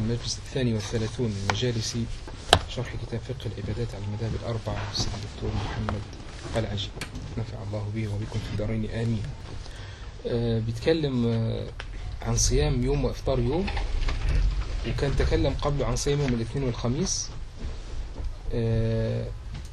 المجلس الثاني والثلاثون من مجالس شرح كتاب فقه العبادات على المذاهب الأربعة للسيد الدكتور محمد قلعجي نفع الله به وبكم في الدارين آمين آه بيتكلم آه عن صيام يوم وإفطار يوم وكان تكلم قبله عن صيام يوم الاثنين والخميس آه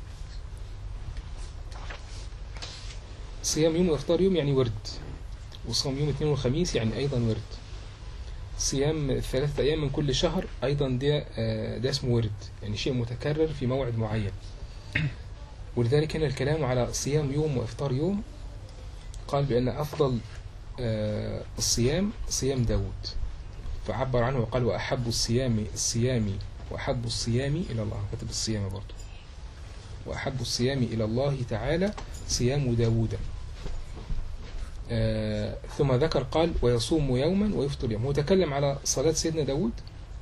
صيام يوم وإفطار يوم يعني ورد وصوم يوم الاثنين والخميس يعني أيضا ورد صيام ثلاثة أيام من كل شهر أيضا ده, ده اسمه ورد يعني شيء متكرر في موعد معين ولذلك كان الكلام على صيام يوم وإفطار يوم قال بأن أفضل الصيام صيام داود فعبر عنه وقال وأحب الصيام الصيام وأحب الصيام إلى الله كتب الصيام برضه وأحب الصيام إلى الله تعالى صيام داود آه ثم ذكر قال ويصوم يوما ويفطر يوم هو تكلم على صلاة سيدنا داود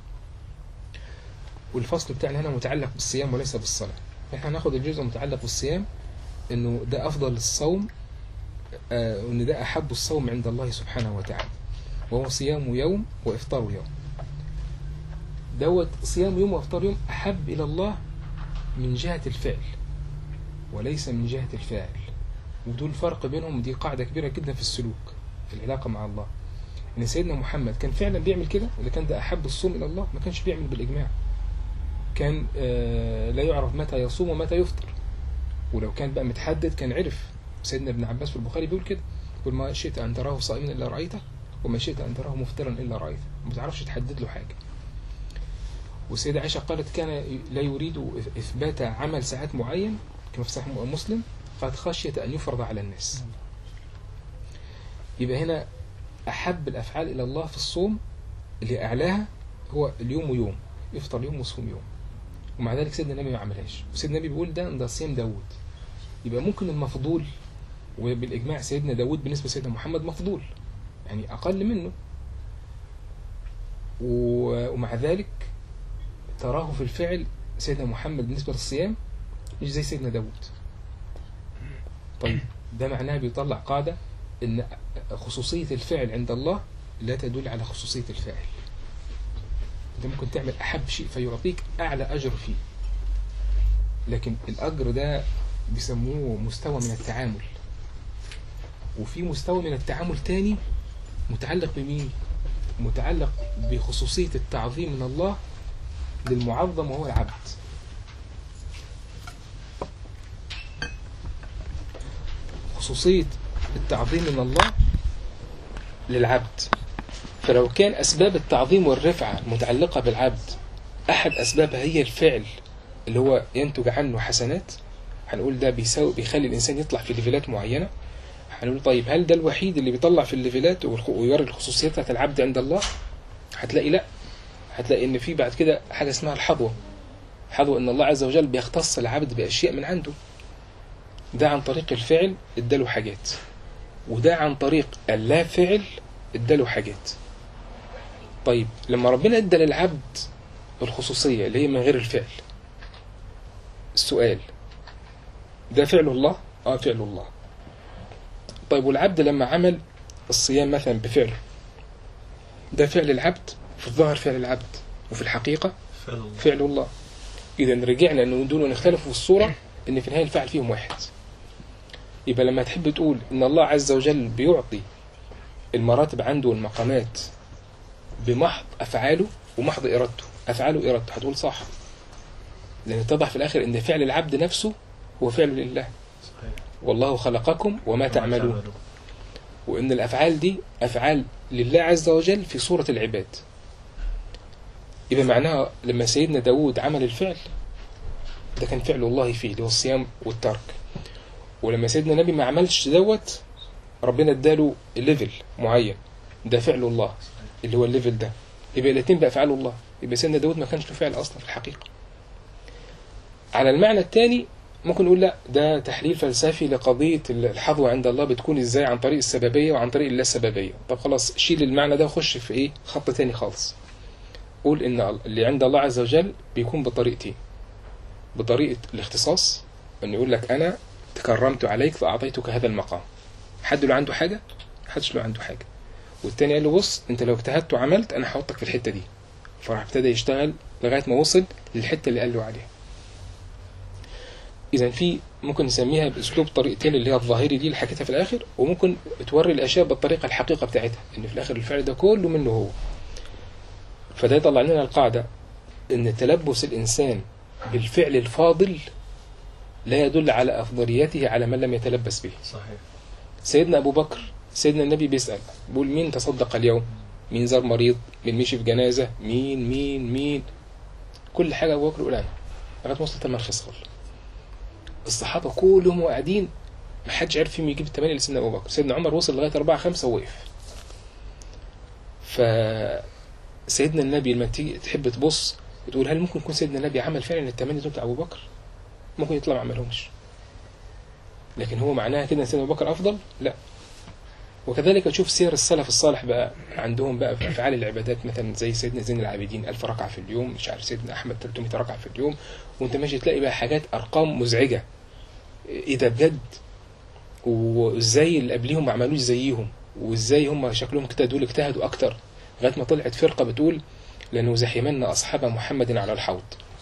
والفصل بتاعنا هنا متعلق بالصيام وليس بالصلاة احنا هناخد الجزء المتعلق بالصيام انه ده افضل الصوم آه وان ده احب الصوم عند الله سبحانه وتعالى وهو صيام يوم وافطار يوم دوت صيام يوم وافطار يوم احب الى الله من جهة الفعل وليس من جهة الفاعل ودول فرق بينهم دي قاعدة كبيرة جدا في السلوك في العلاقة مع الله إن سيدنا محمد كان فعلا بيعمل كده ولا كان ده أحب الصوم إلى الله ما كانش بيعمل بالإجماع كان آه لا يعرف متى يصوم ومتى يفطر ولو كان بقى متحدد كان عرف سيدنا ابن عباس في البخاري بيقول كده يقول ما شئت أن تراه صائما إلا رأيته وما شئت أن تراه مفطرا إلا رأيته ما تعرفش تحدد له حاجة والسيدة عائشة قالت كان لا يريد إثبات عمل ساعات معين كما في صحيح مسلم قد خشية أن يفرض على الناس يبقى هنا أحب الأفعال إلى الله في الصوم اللي أعلاها هو اليوم ويوم يفطر يوم وصوم يوم ومع ذلك سيدنا النبي ما عملهاش وسيدنا النبي بيقول ده ده صيام داود يبقى ممكن المفضول وبالإجماع سيدنا داود بالنسبة لسيدنا محمد مفضول يعني أقل منه ومع ذلك تراه في الفعل سيدنا محمد بالنسبة للصيام مش زي سيدنا داود طيب ده معناه بيطلع قاعدة ان خصوصية الفعل عند الله لا تدل على خصوصية الفاعل انت ممكن تعمل احب شيء فيعطيك اعلى اجر فيه لكن الاجر ده بيسموه مستوى من التعامل وفي مستوى من التعامل تاني متعلق بمين متعلق بخصوصية التعظيم من الله للمعظم وهو العبد خصوصية التعظيم من الله للعبد فلو كان أسباب التعظيم والرفعة المتعلقة بالعبد أحد أسبابها هي الفعل اللي هو ينتج عنه حسنات هنقول ده بيساوي بيخلي الإنسان يطلع في ليفلات معينة هنقول طيب هل ده الوحيد اللي بيطلع في الليفلات ويوري الخصوصيات بتاعت العبد عند الله هتلاقي لا هتلاقي ان في بعد كده حاجة اسمها الحظوة حظوة ان الله عز وجل بيختص العبد بأشياء من عنده ده عن طريق الفعل اداله حاجات وده عن طريق اللا فعل اداله حاجات طيب لما ربنا ادى للعبد الخصوصية اللي هي من غير الفعل السؤال ده فعل الله اه فعل الله طيب والعبد لما عمل الصيام مثلا بفعل ده فعل العبد في الظاهر فعل العبد وفي الحقيقة فعل الله فعل الله إذا رجعنا أن دول نختلف في الصورة أن في النهاية الفعل فيهم واحد يبقى لما تحب تقول أن الله عز وجل بيعطي المراتب عنده والمقامات بمحض أفعاله ومحض إرادته أفعاله إرادته هتقول صح لأن اتضح في الآخر أن فعل العبد نفسه هو فعل لله صحيح والله خلقكم وما تعملون تعملون. وأن الأفعال دي أفعال لله عز وجل في صورة العباد يبقى معناها لما سيدنا داود عمل الفعل ده كان فعل الله فيه اللي هو الصيام والترك ولما سيدنا النبي ما عملش دوت ربنا اداله ليفل معين ده فعل الله اللي هو الليفل ده يبقى الاثنين بقى افعال الله يبقى سيدنا داود ما كانش له فعل اصلا في الحقيقه على المعنى الثاني ممكن نقول لا ده تحليل فلسفي لقضية الحظوة عند الله بتكون ازاي عن طريق السببية وعن طريق اللا سببية طب خلاص شيل المعنى ده وخش في ايه خط تاني خالص قول ان اللي عند الله عز وجل بيكون بطريقتين بطريقة الاختصاص انه يقول لك انا تكرمت عليك فاعطيتك هذا المقام حد له عنده حاجة حدش له عنده حاجة والتاني قال له بص انت لو اجتهدت وعملت انا هحطك في الحتة دي فراح ابتدى يشتغل لغايه ما وصل للحته اللي قال له عليها اذا في ممكن نسميها باسلوب طريقتين اللي هي الظاهري دي اللي حكيتها في الاخر وممكن توري الاشياء بالطريقه الحقيقه بتاعتها ان في الاخر الفعل ده كله منه هو فده يطلع لنا القاعده ان تلبس الانسان بالفعل الفاضل لا يدل على افضليته على من لم يتلبس به صحيح سيدنا ابو بكر سيدنا النبي بيسال بيقول مين تصدق اليوم مين زار مريض مين مشي في جنازه مين مين مين كل حاجه ابو بكر يقول انا لغايه ما وصل ثمان خصال الصحابه كلهم قاعدين ما حدش عارف فيهم يجيب الثمانيه لسيدنا ابو بكر سيدنا عمر وصل لغايه اربعه خمسه ووقف ف سيدنا النبي لما تيجي تحب تبص وتقول هل ممكن يكون سيدنا النبي عمل فعلا الثمانيه دول بتاع ابو بكر ممكن يطلع ما عملهمش لكن هو معناها كده ان سيدنا ابو بكر افضل لا وكذلك تشوف سير السلف الصالح بقى عندهم بقى في افعال العبادات مثلا زي سيدنا زين العابدين 1000 ركعه في اليوم مش عارف سيدنا احمد 300 ركعه في اليوم وانت ماشي تلاقي بقى حاجات ارقام مزعجه ايه ده بجد وازاي اللي قبليهم ما عملوش زيهم وازاي هم شكلهم كده دول اجتهدوا اكتر لغايه ما طلعت فرقه بتقول لنزاحمن اصحاب محمد على الحوض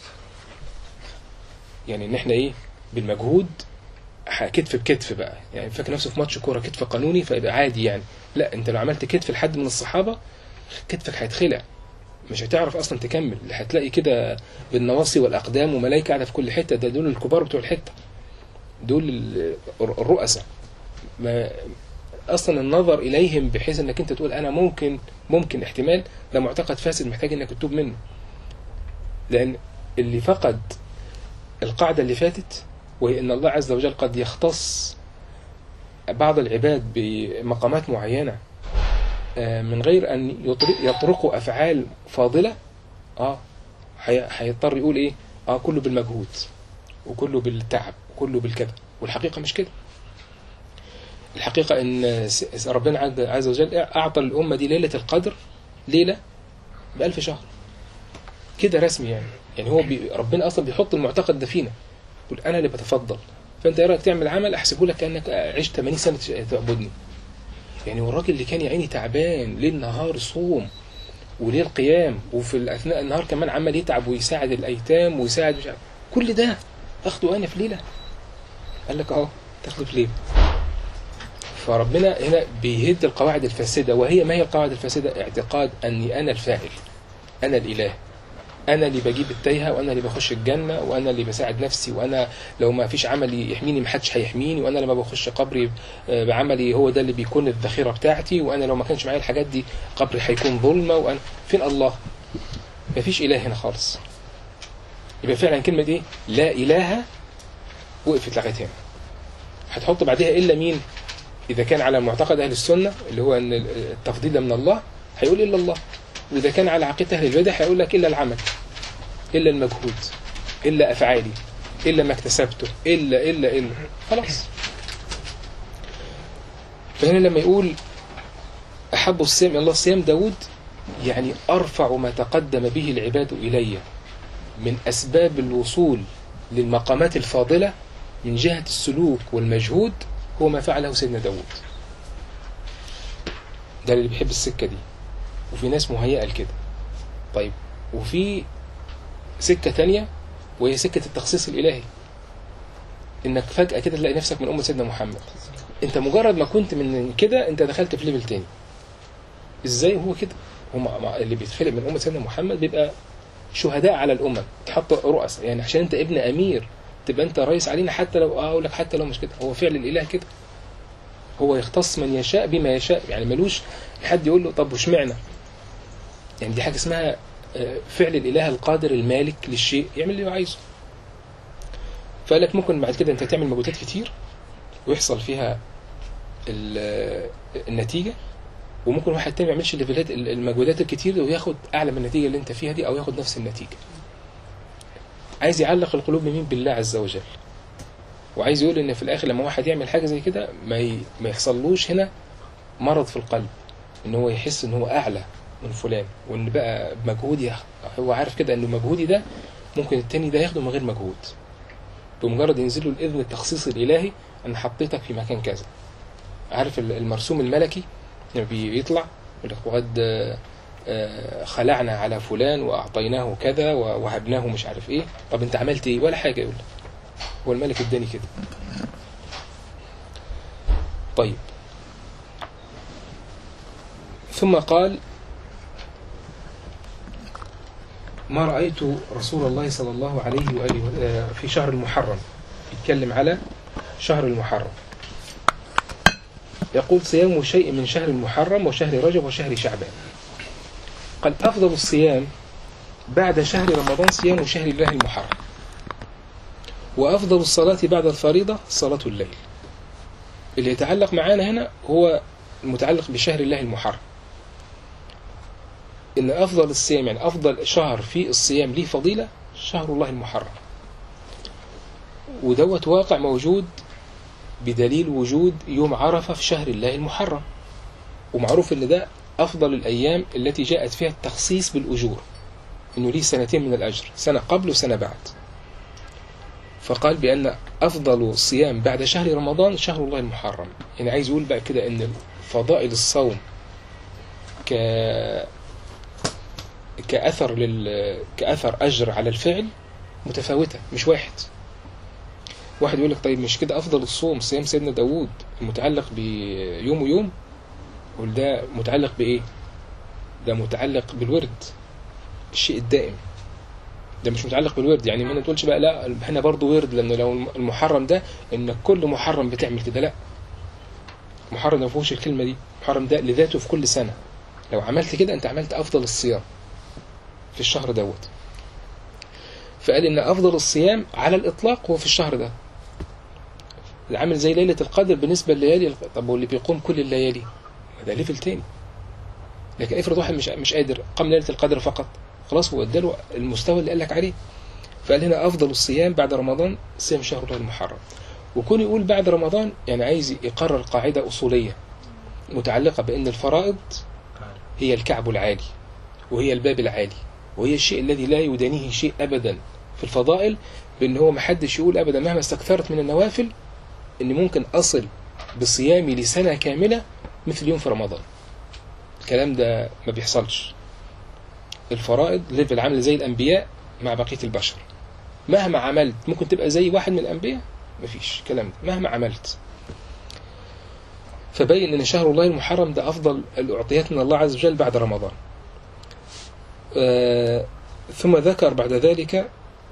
يعني ان احنا ايه بالمجهود ح- كتف بكتف بقى يعني فاكر نفسه في ماتش كوره كتف قانوني فيبقى عادي يعني لا انت لو عملت كتف لحد من الصحابه كتفك هيتخلع مش هتعرف اصلا تكمل هتلاقي كده بالنواصي والاقدام وملائكه قاعده في كل حته ده دول الكبار بتوع الحته دول ال- الرؤساء ما اصلا النظر اليهم بحيث انك انت تقول انا ممكن ممكن احتمال ده معتقد فاسد محتاج انك تتوب منه لان اللي فقد القاعده اللي فاتت وهي ان الله عز وجل قد يختص بعض العباد بمقامات معينه آه، من غير ان يطرق- يطرقوا افعال فاضله اه هي- هيضطر يقول ايه اه كله بالمجهود وكله بالتعب وكله بالكذا والحقيقه مش كده الحقيقه ان س- ربنا عز- عز وجل اعطى الامه دي ليله القدر ليله بألف شهر كده رسمي يعني يعني هو بي ربنا اصلا بيحط المعتقد ده فينا يقول انا اللي بتفضل فانت ايه رايك تعمل عمل احسبه لك كانك عشت 80 سنه تش- تعبدني يعني والراجل اللي كان يا عيني تعبان ليل نهار صوم وليل قيام وفي اثناء النهار كمان عمال يتعب ويساعد الايتام ويساعد مش عارف كل ده اخده انا في ليله قال لك اهو تاخده في ليله فربنا هنا بيهد القواعد الفاسده وهي ما هي القواعد الفاسده اعتقاد اني انا الفاعل انا الاله انا اللي بجيب التايهه وانا اللي بخش الجنه وانا اللي بساعد نفسي وانا لو ما فيش عمل يحميني محدش هيحميني وانا لما بخش قبري آه، بعملي هو ده اللي بيكون الذخيره بتاعتي وانا لو ما كانش معايا الحاجات دي قبري هيكون ظلمه وانا فين الله مفيش اله هنا خالص يبقى فعلا كلمه ايه لا اله وقفت لغايه هنا هتحط بعدها الا مين اذا كان على معتقد اهل السنه اللي هو ان التفضيل ده من الله هيقول الا الله واذا كان على عقيده اهل البدع هيقول لك الا العمل الا المجهود الا افعالي الا ما اكتسبته الا الا الا خلاص فهنا لما يقول احب الصيام الى الله صيام داود يعني ارفع ما تقدم به العباد الي من اسباب الوصول للمقامات الفاضله من جهه السلوك والمجهود هو ما فعله سيدنا داود ده اللي بيحب السكه دي وفي ناس مهيئه لكده طيب وفي سكه تانية وهي سكه التخصيص الالهي انك فجاه كده تلاقي نفسك من امه سيدنا محمد انت مجرد ما كنت من كده انت دخلت في ليفل تاني ازاي هو كده هم اللي بيتخلق من امه سيدنا محمد بيبقى شهداء على الامم تحط رؤساء يعني عشان انت ابن امير تبقى انت رئيس علينا حتى لو اه اقول لك حتى لو مش كده هو فعل الاله كده هو يختص من يشاء بما يشاء يعني ملوش حد يقول له طب واشمعنى يعني دي حاجه اسمها آه، فعل الاله القادر المالك للشيء يعمل اللي هو عايزه فقال لك ممكن بعد كده انت تعمل مجهودات كتير ويحصل فيها ال- النتيجه وممكن واحد تاني ما يعملش الليفلات المجهودات الكتير دي وياخد اعلى من النتيجه اللي انت فيها دي او ياخد نفس النتيجه عايز يعلق القلوب بمين بالله عز وجل وعايز يقول ان في الاخر لما واحد يعمل حاجه زي كده ما ي... ما يحصلوش هنا مرض في القلب ان هو يحس ان هو اعلى من فلان وان بقى مجهودي هو عارف كده انه مجهودي ده ممكن التاني ده ياخده من غير مجهود بمجرد ينزل له الاذن التخصيص الالهي انا حطيتك في مكان كذا عارف ال- المرسوم الملكي لما بيطلع يقول لك وقد آه، خلعنا على فلان واعطيناه كذا ووهبناه مش عارف ايه طب انت عملت ايه ولا حاجه يقول لك هو الملك اداني كده طيب ثم قال ما رأيت رسول الله صلى الله عليه وآله آه، في شهر المحرم يتكلم على شهر المحرم يقول صيام شيء من شهر المحرم وشهر رجب وشهر شعبان قال أفضل الصيام بعد شهر رمضان صيام شهر الله المحرم وأفضل الصلاة بعد الفريضة صلاة الليل اللي يتعلق معانا هنا هو المتعلق بشهر الله المحرم إن أفضل الصيام يعني أفضل شهر في الصيام ليه فضيلة شهر الله المحرم ودوت واقع موجود بدليل وجود يوم عرفة في شهر الله المحرم ومعروف ان ده افضل الايام التي جاءت فيها التخصيص بالاجور انه ليه سنتين من الاجر سنة قبل وسنة بعد فقال بان افضل الصيام بعد شهر رمضان شهر الله المحرم يعني عايز يقول بقى كده ان فضائل الصوم ك كأثر لل... كأثر أجر على الفعل متفاوتة مش واحد واحد يقول لك طيب مش كده أفضل الصوم صيام سيدنا داوود المتعلق بيوم ويوم يقول ده متعلق بإيه ده متعلق بالورد الشيء الدائم ده مش متعلق بالورد يعني ما تقولش بقى لا هنا برضه ورد لأن لو المحرم ده إن كل محرم بتعمل كده لا محرم ما فيهوش الكلمة دي محرم ده لذاته في كل سنة لو عملت كده أنت عملت أفضل الصيام في الشهر دوت فقال إن أفضل الصيام على الإطلاق هو في الشهر ده عامل زي ليلة القدر بالنسبة لليالي طب واللي بيقوم كل الليالي ده ليفل تاني لكن افرض واحد مش مش قادر قام ليلة القدر فقط خلاص هو اداله المستوى اللي قال لك عليه فقال هنا أفضل الصيام بعد رمضان صيام شهر الله المحرم وكون يقول بعد رمضان يعني عايز يقرر قاعدة أصولية متعلقة بأن الفرائض هي الكعب العالي وهي الباب العالي وهي الشيء الذي لا يدانيه شيء أبدا في الفضائل بأن هو محدش يقول أبدا مهما استكثرت من النوافل أن ممكن أصل بصيامي لسنة كاملة مثل يوم في رمضان الكلام ده ما بيحصلش الفرائض ليفل عامل زي الأنبياء مع بقية البشر مهما عملت ممكن تبقى زي واحد من الأنبياء مفيش كلام ده مهما عملت فبين أن شهر الله المحرم ده أفضل الأعطيات من الله عز وجل بعد رمضان آه ثم ذكر بعد ذلك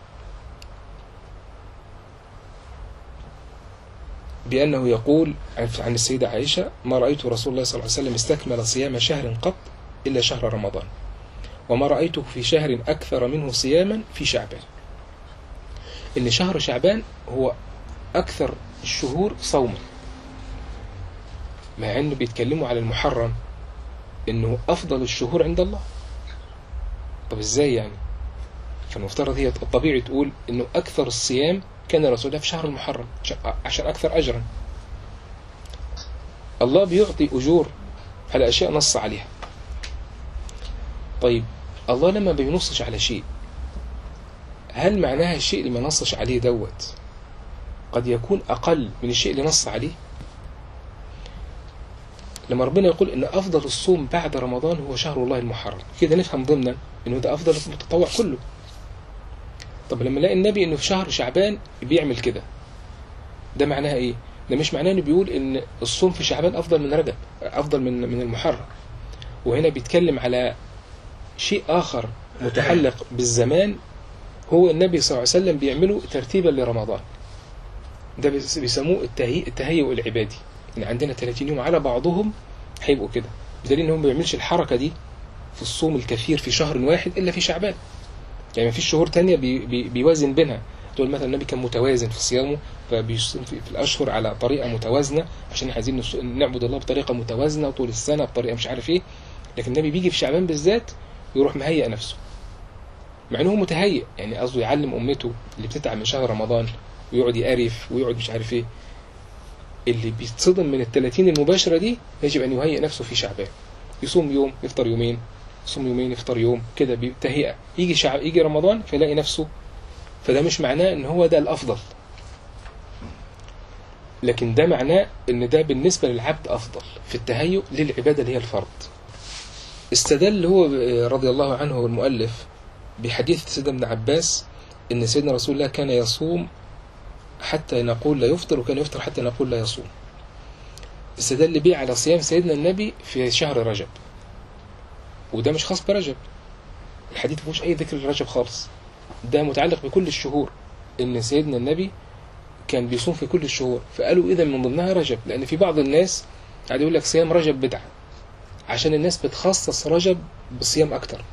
بأنه يقول عن السيدة عائشة ما رأيت رسول الله صلى الله عليه وسلم استكمل صيام شهر قط إلا شهر رمضان وما رأيته في شهر أكثر منه صياما في شعبان إن شهر شعبان هو أكثر الشهور صوما مع أنه بيتكلموا على المحرم إنه أفضل الشهور عند الله طب إزاي يعني فالمفترض هي الطبيعي تقول إنه أكثر الصيام كان رسول الله في شهر المحرم عشان أكثر أجرا الله بيعطي أجور على أشياء نص عليها طيب الله لما بينصش على شيء هل معناها الشيء اللي ما نصش عليه دوت قد يكون أقل من الشيء اللي نص عليه لما ربنا يقول إن أفضل الصوم بعد رمضان هو شهر الله المحرم كده نفهم ضمنا إنه ده أفضل التطوع كله طب لما نلاقي النبي إنه في شهر شعبان بيعمل كده ده معناها إيه؟ ده مش معناه إنه بيقول إن الصوم في شعبان أفضل من رجب أفضل من من المحرم وهنا بيتكلم على شيء آخر متعلق بالزمان هو النبي صلى الله عليه وسلم بيعمله ترتيبا لرمضان ده بيسموه التهيئ التهيؤ العبادي ان عندنا 30 يوم على بعضهم هيبقوا كده بدليل ان هو ما بيعملش الحركه دي في الصوم الكثير في شهر واحد الا في شعبان يعني ما فيش شهور تانية بي بي بيوازن بينها تقول مثلا النبي كان متوازن في صيامه فبيصوم في, في الاشهر على طريقه متوازنه عشان عايزين نعبد الله بطريقه متوازنه طول السنه بطريقه مش عارف ايه لكن النبي بيجي في شعبان بالذات يروح مهيئ نفسه مع انه متهيئ يعني قصده يعلم امته اللي بتتعب من شهر رمضان ويقعد يقرف ويقعد مش عارف ايه اللي بيتصدم من الثلاثين المباشرة دي يجب أن يهيئ نفسه في شعبان يصوم يوم يفطر يومين يصوم يومين يفطر يوم كده بتهيئة يجي شعب يجي رمضان فيلاقي نفسه فده مش معناه ان هو ده الأفضل لكن ده معناه ان ده بالنسبة للعبد أفضل في التهيؤ للعبادة اللي هي الفرض استدل هو رضي الله عنه والمؤلف بحديث سيدنا ابن عباس ان سيدنا رسول الله كان يصوم حتى نقول لا يفطر وكان يفطر حتى نقول لا يصوم استدل به على صيام سيدنا النبي في شهر رجب وده مش خاص برجب الحديث مفيهوش اي ذكر لرجب خالص ده متعلق بكل الشهور ان سيدنا النبي كان بيصوم في كل الشهور فقالوا اذا من ضمنها رجب لان في بعض الناس قاعد يقول لك صيام رجب بدعه عشان الناس بتخصص رجب بالصيام اكتر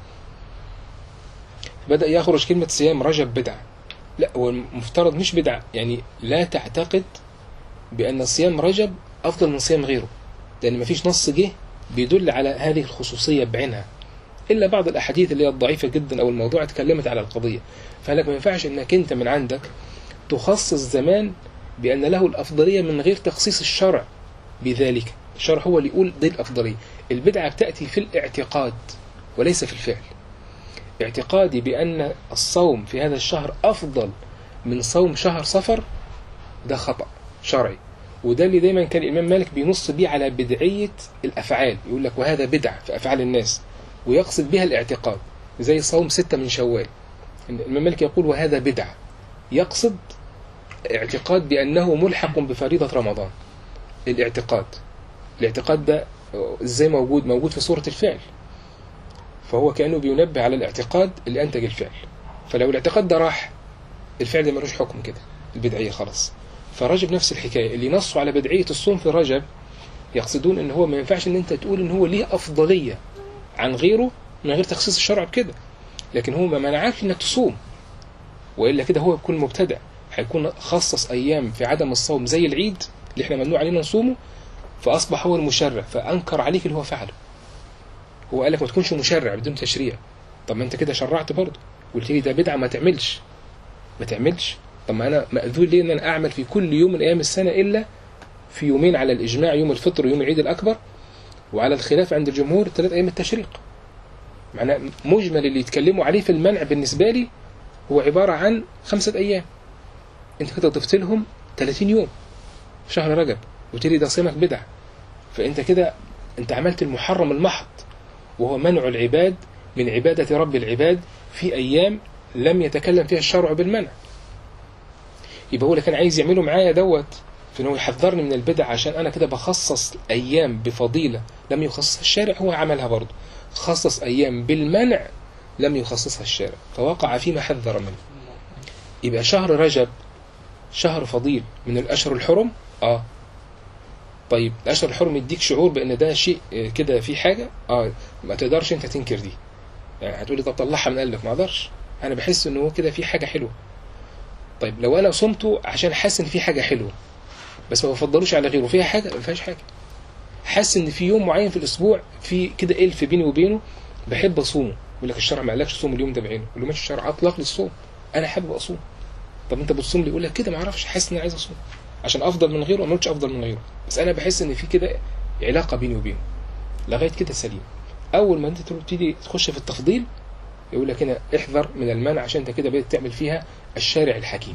بدأ يخرج كلمة صيام رجب بدعة لا هو المفترض مش بدعة يعني لا تعتقد بأن صيام رجب أفضل من صيام غيره لأن مفيش نص جه بيدل على هذه الخصوصية بعينها إلا بعض الأحاديث اللي هي الضعيفة جدا أو الموضوع اتكلمت على القضية فلك ما ينفعش إنك أنت من عندك تخصص زمان بأن له الأفضلية من غير تخصيص الشرع بذلك الشرع هو اللي يقول دي الأفضلية البدعة بتأتي في الاعتقاد وليس في الفعل اعتقادي بأن الصوم في هذا الشهر أفضل من صوم شهر صفر ده خطأ شرعي وده اللي دايما كان الإمام مالك بينص بيه على بدعية الأفعال يقول لك وهذا بدع في أفعال الناس ويقصد بها الاعتقاد زي صوم ستة من شوال الإمام مالك يقول وهذا بدع يقصد اعتقاد بأنه ملحق بفريضة رمضان الاعتقاد الاعتقاد ده ازاي موجود موجود في صورة الفعل فهو كأنه بينبه على الاعتقاد اللي أنتج الفعل فلو الاعتقاد ده راح الفعل ده ملوش حكم كده البدعية خلاص فرجب نفس الحكاية اللي نصوا على بدعية الصوم في رجب يقصدون ان هو ما ينفعش ان انت تقول ان هو ليه أفضلية عن غيره من غير تخصيص الشرع بكده لكن هو ما منعكش انك تصوم وإلا كده هو يكون مبتدع هيكون خصص أيام في عدم الصوم زي العيد اللي احنا ممنوع علينا نصومه فأصبح هو المشرع فأنكر عليك اللي هو فعله هو قال لك ما تكونش مشرع بدون تشريع طب ما انت كده شرعت برضه قلت لي ده بدعه ما تعملش ما تعملش طب ما انا ماذون ليه ان انا اعمل في كل يوم من ايام السنه الا في يومين على الاجماع يوم الفطر ويوم العيد الاكبر وعلى الخلاف عند الجمهور ثلاث ايام التشريق معناه مجمل اللي يتكلموا عليه في المنع بالنسبه لي هو عباره عن خمسه ايام انت كده ضفت لهم 30 يوم في شهر رجب قلت لي ده صيامك بدعه فانت كده انت عملت المحرم المحض وهو منع العباد من عبادة رب العباد في أيام لم يتكلم فيها الشرع بالمنع يبقى هو اللي كان عايز يعمله معايا دوت في انه يحذرني من البدع عشان انا كده بخصص ايام بفضيله لم يخصصها الشارع هو عملها برضه خصص ايام بالمنع لم يخصصها الشارع فوقع فيما حذر منه يبقى شهر رجب شهر فضيل من الاشهر الحرم اه طيب الاشهر الحرم يديك شعور بان ده شيء كده في حاجه اه ما تقدرش انت تنكر دي يعني هتقولي طب طلعها من قلبك ما اقدرش انا بحس ان هو كده في حاجه حلوه طيب لو انا صمته عشان حاسس ان في حاجه حلوه بس ما بفضلوش على غيره فيها حاجه ما فيهاش حاجه حاسس ان في يوم معين في الاسبوع في كده الف بيني وبينه بحب اصومه يقول لك الشرع ما قالكش صوم اليوم ده بعينه يقول له ماشي الشرع اطلق لي الصوم انا حابب اصوم طب انت بتصوم لي يقول لك كده ما اعرفش حاسس ان انا عايز اصوم عشان افضل من غيره ما قلتش افضل من غيره بس انا بحس ان في كده علاقه بيني وبينه لغايه كده سليم اول ما انت تبتدي تخش في التفضيل يقول لك هنا احذر من المنع عشان انت كده بدات تعمل فيها الشارع الحكيم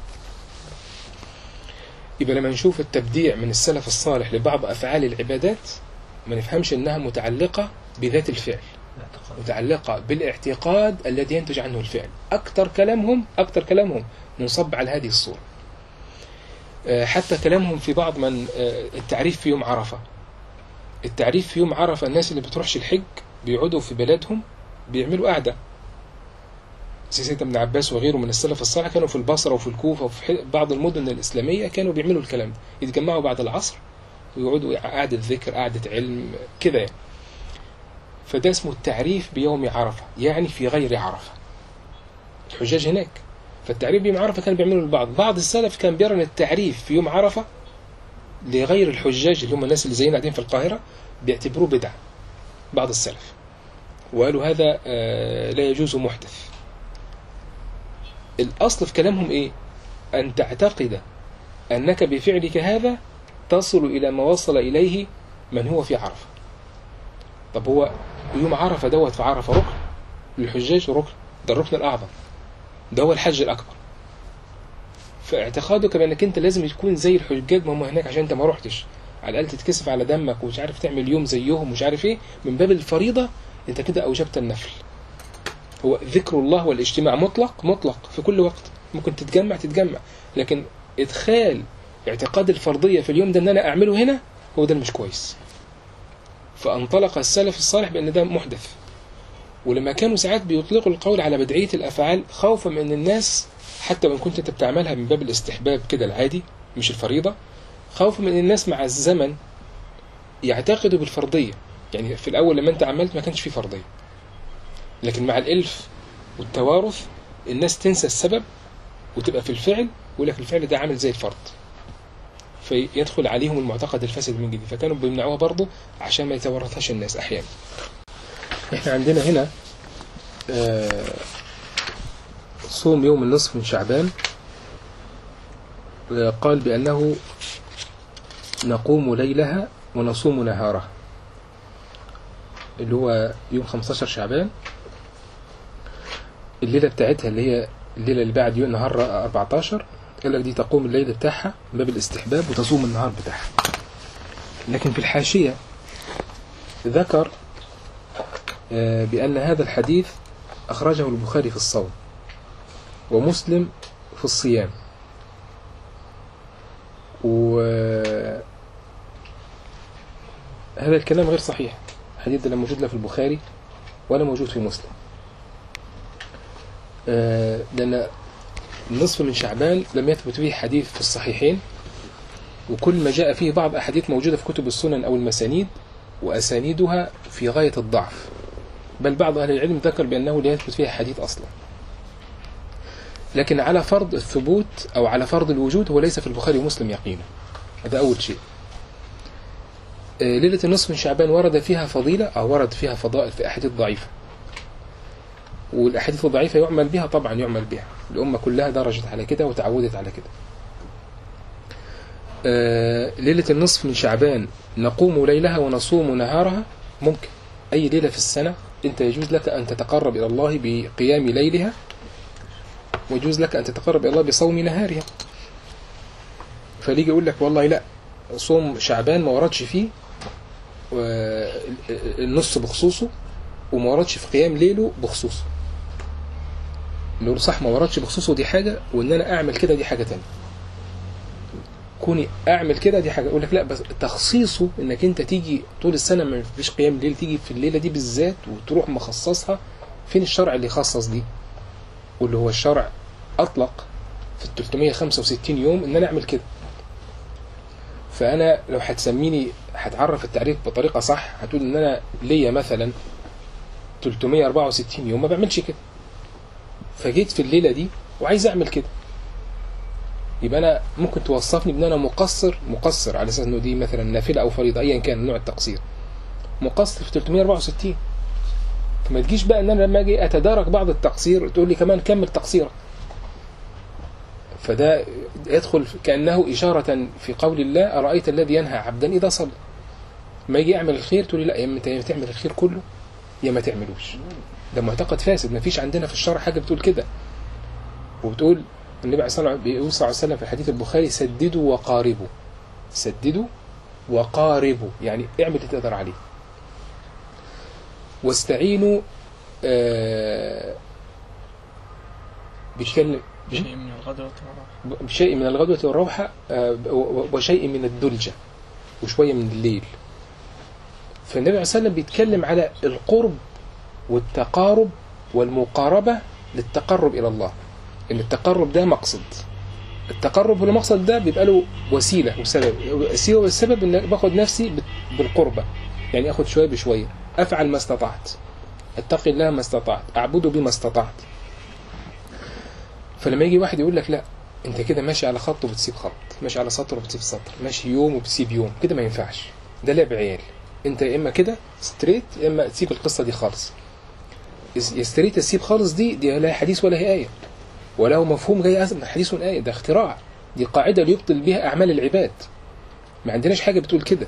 يبقى لما نشوف التبديع من السلف الصالح لبعض افعال العبادات ما نفهمش انها متعلقه بذات الفعل متعلقة بالاعتقاد الذي ينتج عنه الفعل أكثر كلامهم أكثر كلامهم منصب على هذه الصورة حتى كلامهم في بعض من التعريف في يوم عرفة التعريف في يوم عرفة الناس اللي بتروحش الحج بيقعدوا في بلادهم بيعملوا قعدة سيدنا ابن عباس وغيره من السلف الصالح كانوا في البصرة وفي الكوفة وفي بعض المدن الإسلامية كانوا بيعملوا الكلام ده يتجمعوا بعد العصر ويقعدوا قعدة ذكر قعدة علم كده يعني. فده اسمه التعريف بيوم عرفة يعني في غير عرفة الحجاج هناك فالتعريف بيوم عرفة كان بيعملوا البعض بعض السلف كان بيرى ان التعريف في يوم عرفة لغير الحجاج اللي هم الناس اللي زينا قاعدين في القاهرة بيعتبروه بدعة بعض السلف وقالوا هذا لا يجوز محدث الأصل في كلامهم إيه أن تعتقد أنك بفعلك هذا تصل إلى ما وصل إليه من هو في عرفة طب هو يوم عرفة دوت في عرفة ركن للحجاج ركن ده الركن الأعظم ده هو الحج الأكبر فاعتقادك بأنك أنت لازم تكون زي الحجاج ما هم هناك عشان أنت ما رحتش على الأقل تتكسف على دمك ومش عارف تعمل يوم زيهم ومش عارف إيه من باب الفريضة انت كده اوجبت النفل هو ذكر الله والاجتماع مطلق مطلق في كل وقت ممكن تتجمع تتجمع لكن ادخال اعتقاد الفرضيه في اليوم ده ان انا اعمله هنا هو ده اللي مش كويس فانطلق السلف الصالح بان ده محدث ولما كانوا ساعات بيطلقوا القول على بدعيه الافعال خوفا من ان الناس حتى وان كنت انت بتعملها من باب الاستحباب كده العادي مش الفريضه خوفا من ان الناس مع الزمن يعتقدوا بالفرضيه يعني في الاول لما انت عملت ما كانش فيه فرضيه لكن مع الالف والتوارث الناس تنسى السبب وتبقى في الفعل ويقول لك الفعل ده عامل زي الفرض فيدخل عليهم المعتقد الفاسد من جديد فكانوا بيمنعوها برضه عشان ما يتورثهاش الناس احيانا احنا عندنا هنا آه، صوم يوم النصف من شعبان آه، قال بأنه نقوم ليلها ونصوم نهارها اللي هو يوم 15 شعبان الليلة بتاعتها اللي هي الليلة اللي بعد يوم نهار 14 قال لك دي تقوم الليل بتاعها من باب الاستحباب وتصوم النهار بتاعها لكن في الحاشية ذكر آه، بأن هذا الحديث أخرجه البخاري في الصوم ومسلم في الصيام و هذا الكلام غير صحيح الحديث ده لا موجود لا في البخاري ولا موجود في مسلم آه، لأن النصف من شعبان لم يثبت به حديث في الصحيحين وكل ما جاء فيه بعض أحاديث موجودة في كتب السنن أو المسانيد وأسانيدها في غاية الضعف بل بعض أهل العلم ذكر بأنه لا يثبت فيها حديث أصلا لكن على فرض الثبوت أو على فرض الوجود هو ليس في البخاري ومسلم يقينا هذا أول شيء آه، ليلة النصف من شعبان ورد فيها فضيلة أو ورد فيها فضائل في أحاديث ضعيفة والأحاديث الضعيفة يعمل بها طبعا يعمل بها الأمة كلها درجت على كده وتعودت على كده آه، ليلة النصف من شعبان نقوم ليلها ونصوم نهارها ممكن أي ليلة في السنة أنت يجوز لك أن تتقرب إلى الله بقيام ليلها ويجوز لك أن تتقرب إلى الله بصوم نهارها فليجي يقول لك والله لا صوم شعبان ما وردش فيه و- النص بخصوصه وما وردش في قيام ليله بخصوصه نقول صح ما وردش بخصوصه دي حاجة وإن أنا أعمل كده دي حاجة تانية كوني أعمل كده دي حاجة يقول لك لا بس تخصيصه إنك أنت تيجي طول السنة ما فيش قيام ليل تيجي في الليلة دي بالذات وتروح مخصصها فين الشرع اللي يخصص دي واللي هو الشرع أطلق في ال 365 يوم إن أنا أعمل كده فأنا لو هتسميني هتعرف التعريف بطريقة صح هتقول إن أنا ليا مثلا 364 يوم ما بعملش كده فجيت في الليلة دي وعايز أعمل كده يبقى أنا ممكن توصفني بأن أنا مقصر مقصر على أساس إنه دي مثلا نافلة أو فريضة أيا كان نوع التقصير مقصر في 364 فما تجيش بقى إن أنا لما أجي أتدارك بعض التقصير تقول لي كمان كمل تقصيرك فده يدخل كأنه إشارة في قول الله أرأيت الذي ينهى عبدا إذا صلى ما يجي يعمل الخير تقول لي لا يا إما أنت يا تعمل الخير كله يا ما تعملوش ده معتقد فاسد ما فيش عندنا في الشرع حاجة بتقول كده وبتقول النبي صلى الله عليه وسلم في الحديث البخاري سددوا وقاربوا سددوا وقاربوا يعني اعمل اللي تقدر عليه واستعينوا آه بيتكلم شيء من الغدوة والراحة بشيء من الغدوة والروحة آه، و- وشيء من الدلجة وشوية من الليل فالنبي عليه الصلاة والسلام بيتكلم على القرب والتقارب والمقاربة للتقرب إلى الله إن التقرب ده مقصد التقرب والمقصد ده بيبقى له وسيلة وسبب الوسيلة والسبب إن باخد نفسي بال- بالقربة يعني أخد شوية بشوية أفعل ما استطعت أتقي الله ما استطعت أعبده بما استطعت فلما يجي واحد يقول لك لا انت كده ماشي على خط وبتسيب خط ماشي على سطر وبتسيب سطر ماشي يوم وبتسيب يوم كده ما ينفعش ده لعب عيال انت يا اما كده ستريت يا اما تسيب القصه دي خالص يا ستريت تسيب خالص دي دي لا حديث ولا هي ايه ولا هو مفهوم جاي من حديث من ايه ده اختراع دي قاعده ليبطل بها اعمال العباد ما عندناش حاجه بتقول كده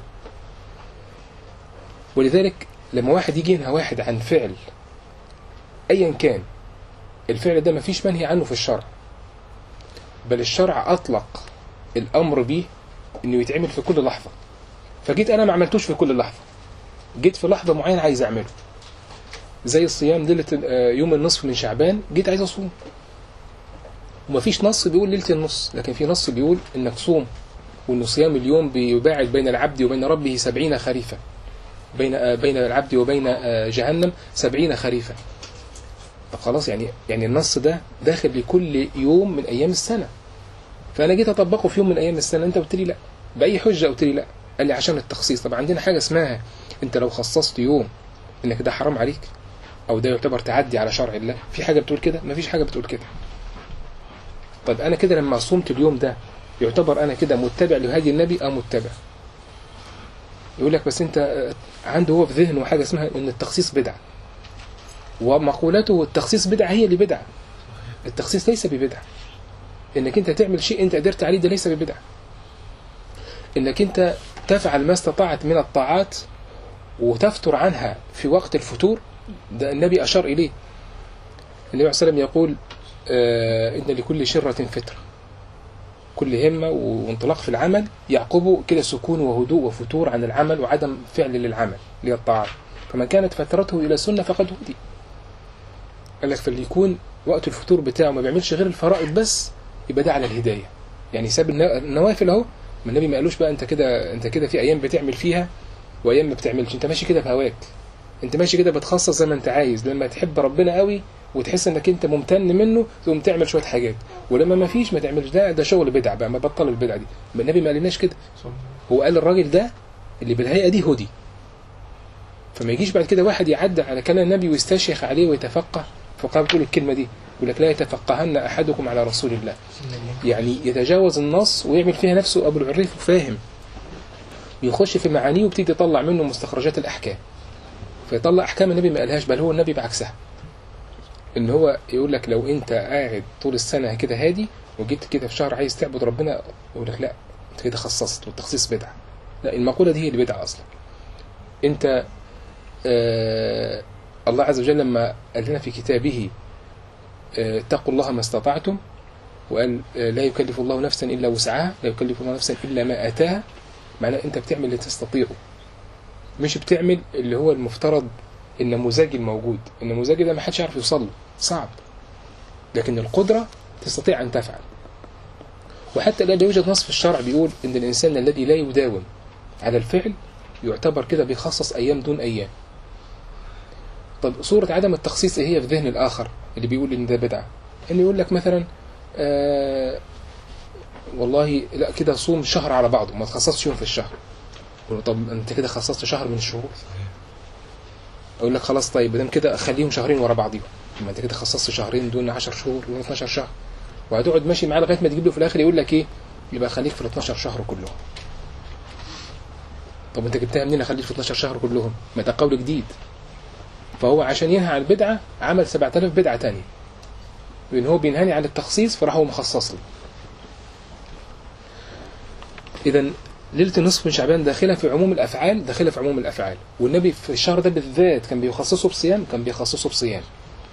ولذلك لما واحد يجي ينهى واحد عن فعل ايا كان الفعل ده مفيش منهي عنه في الشرع بل الشرع أطلق الأمر به إنه يتعمل في كل لحظة فجيت أنا ما عملتوش في كل لحظة جيت في لحظة معينة عايز أعمله زي الصيام ليله آه، يوم النصف من شعبان جيت عايز اصوم ومفيش نص بيقول ليله النص لكن في نص بيقول انك صوم وان صيام اليوم بيباعد بين العبد وبين ربه سبعين خريفا بين آه، بين العبد وبين آه، جهنم سبعين خريفا طب خلاص يعني يعني النص ده داخل لكل يوم من ايام السنه فانا جيت اطبقه في يوم من ايام السنه انت قلت لي لا باي حجه قلت لي لا قال لي عشان التخصيص طب عندنا حاجه اسمها انت لو خصصت يوم انك ده حرام عليك او ده يعتبر تعدي على شرع الله في حاجه بتقول كده مفيش حاجه بتقول كده طيب انا كده لما صمت اليوم ده يعتبر انا كده متبع لهدي النبي ام متبع يقول لك بس انت آه، عنده هو في ذهنه حاجه اسمها ان التخصيص بدعه ومقولته التخصيص بدعه هي اللي بدعه التخصيص ليس ببدعه انك انت تعمل شيء انت قدرت عليه ده ليس ببدعه انك انت تفعل ما استطعت من الطاعات وتفتر عنها في وقت الفتور ده النبي اشار اليه النبي عليه الصلاه والسلام يقول آه ان لكل شره فتره كل همه وانطلاق في العمل يعقبه كده سكون وهدوء وفتور عن العمل وعدم فعل للعمل للطاعات فمن كانت فترته الى السنه فقد هدي قال لك فاللي يكون وقت الفتور بتاعه ما بيعملش غير الفرائض بس يبقى ده على الهدايه يعني ساب النا- النوافل اهو ما النبي ما قالوش بقى انت كده انت كده في ايام بتعمل فيها وايام ما بتعملش انت ماشي كده بهواك انت ماشي كده بتخصص زي ما انت عايز لما تحب ربنا قوي وتحس انك انت ممتن منه تقوم تعمل شويه حاجات ولما ما فيش ما تعملش ده ده شغل بدع بقى ما بطل البدع دي ما النبي ما قالناش كده هو قال الراجل ده اللي بالهيئه دي هدي فما يجيش بعد كده واحد يعدى على كلام النبي ويستشيخ عليه ويتفقه فقام بتقول الكلمه دي يقول لك لا يتفقهن احدكم على رسول الله يعني يتجاوز النص ويعمل فيها نفسه ابو العريف وفاهم يخش في معانيه ويبتدي يطلع منه مستخرجات الاحكام فيطلع احكام النبي ما قالهاش بل هو النبي بعكسها ان هو يقول لك لو انت قاعد طول السنه كده هادي وجيت كده في شهر عايز تعبد ربنا يقول لك لا انت كده خصصت والتخصيص بدعه لا المقوله دي هي اللي بدعه اصلا انت آه الله عز وجل لما قال لنا في كتابه آه، اتقوا الله ما استطعتم وقال آه، لا يكلف الله نفسا الا وسعها لا يكلف الله نفسا الا ما اتاها معناه انت بتعمل اللي تستطيعه مش بتعمل اللي هو المفترض النموذجي الموجود النموذجي ده ما حدش يعرف يوصل له صعب لكن القدرة تستطيع أن تفعل وحتى لا يوجد نص في الشرع بيقول إن الإنسان الذي لا يداوم على الفعل يعتبر كده بيخصص أيام دون أيام طب صورة عدم التخصيص إيه هي في ذهن الآخر اللي بيقول إن ده بدعة إن يقول لك مثلا آه والله لا كده صوم شهر على بعضه ما تخصصش يوم في الشهر يقول له طب انت كده خصصت شهر من الشهور اقول لك خلاص طيب دام كده خليهم شهرين ورا بعضيهم ما انت كده خصصت شهرين دون 10 شهور دون 12 شهر وهتقعد ماشي معاه لغايه ما تجيب له في الاخر يقول لك ايه يبقى خليك في ال 12 شهر كلهم طب انت جبتها منين اخليك في 12 شهر كلهم ما ده قول جديد فهو عشان ينهى عن البدعه عمل 7000 بدعه تانية لان هو بينهاني عن التخصيص فراح هو مخصص لي اذا ليله النصف من شعبان داخله في عموم الافعال داخله في عموم الافعال والنبي في الشهر ده بالذات كان بيخصصه بصيام كان بيخصصه بصيام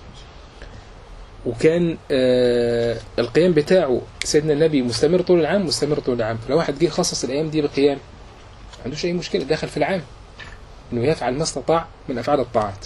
وكان آه القيام بتاعه سيدنا النبي مستمر طول العام مستمر طول العام فلو واحد جه خصص الايام دي بقيام ما عندوش اي مشكله داخل في العام انه يفعل ما استطاع من افعال الطاعات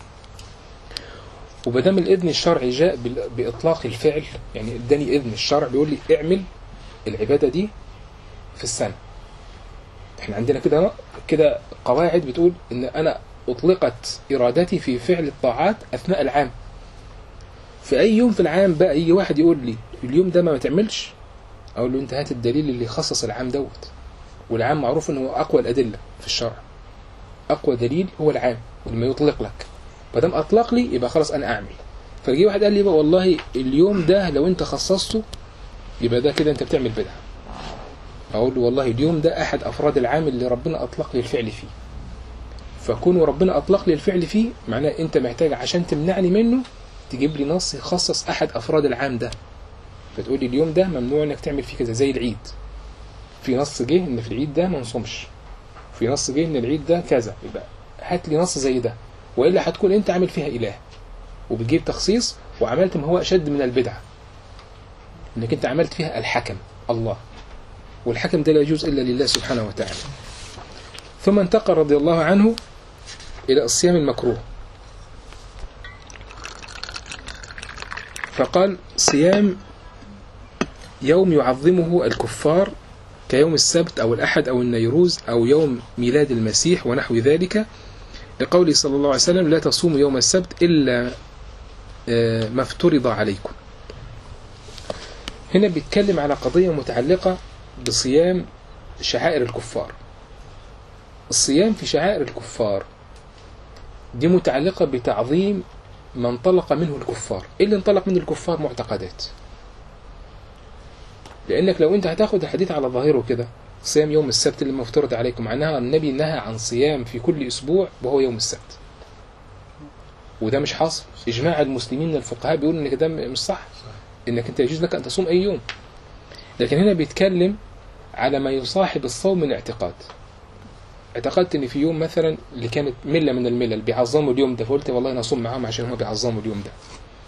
وبدام الاذن الشرعي جاء بال- باطلاق الفعل يعني اداني اذن الشرع بيقول لي اعمل العباده دي في السنه احنا عندنا كده كده قواعد بتقول ان انا اطلقت ارادتي في فعل الطاعات اثناء العام في اي يوم في العام بقى يجي واحد يقول لي اليوم ده ما تعملش اقول له انت هات الدليل اللي يخصص العام دوت والعام معروف انه هو اقوى الادله في الشرع اقوى دليل هو العام لما يطلق لك ما دام اطلق لي يبقى خلاص انا اعمل فجي واحد قال لي بقى والله اليوم ده لو انت خصصته يبقى ده كده انت بتعمل بدعه اقول له والله اليوم ده احد افراد العام اللي ربنا اطلق لي الفعل فيه فكون ربنا اطلق لي الفعل فيه معناه انت محتاج عشان تمنعني منه تجيب لي نص يخصص احد افراد العام ده فتقول لي اليوم ده ممنوع انك تعمل فيه كذا زي العيد في نص جه ان في العيد ده ما نصومش في نص جه ان العيد ده كذا يبقى هات لي نص زي ده والا هتكون انت عامل فيها اله وبتجيب تخصيص وعملت ما هو اشد من البدعه انك انت عملت فيها الحكم الله والحكم ده لا يجوز الا لله سبحانه وتعالى ثم انتقل رضي الله عنه الى الصيام المكروه فقال صيام يوم يعظمه الكفار كيوم السبت أو الأحد أو النيروز أو يوم ميلاد المسيح ونحو ذلك لقوله صلى الله عليه وسلم لا تصوموا يوم السبت إلا آه، ما افترض عليكم هنا بيتكلم على قضية متعلقة بصيام شعائر الكفار الصيام في شعائر الكفار دي متعلقة بتعظيم ما انطلق منه الكفار ايه اللي انطلق منه الكفار معتقدات لانك لو انت هتاخد الحديث على ظاهره كده صيام يوم السبت اللي مفترض عليكم معناها النبي نهى عن صيام في كل اسبوع وهو يوم السبت وده مش حاصل اجماع المسلمين من الفقهاء بيقولوا ان ده مش صح انك انت يجوز لك ان تصوم اي يوم لكن هنا بيتكلم على ما يصاحب الصوم من اعتقاد اعتقدت ان في يوم مثلا اللي كانت مله من الملل بيعظموا اليوم ده فقلت والله انا اصوم معاهم عشان هم بيعظموا اليوم ده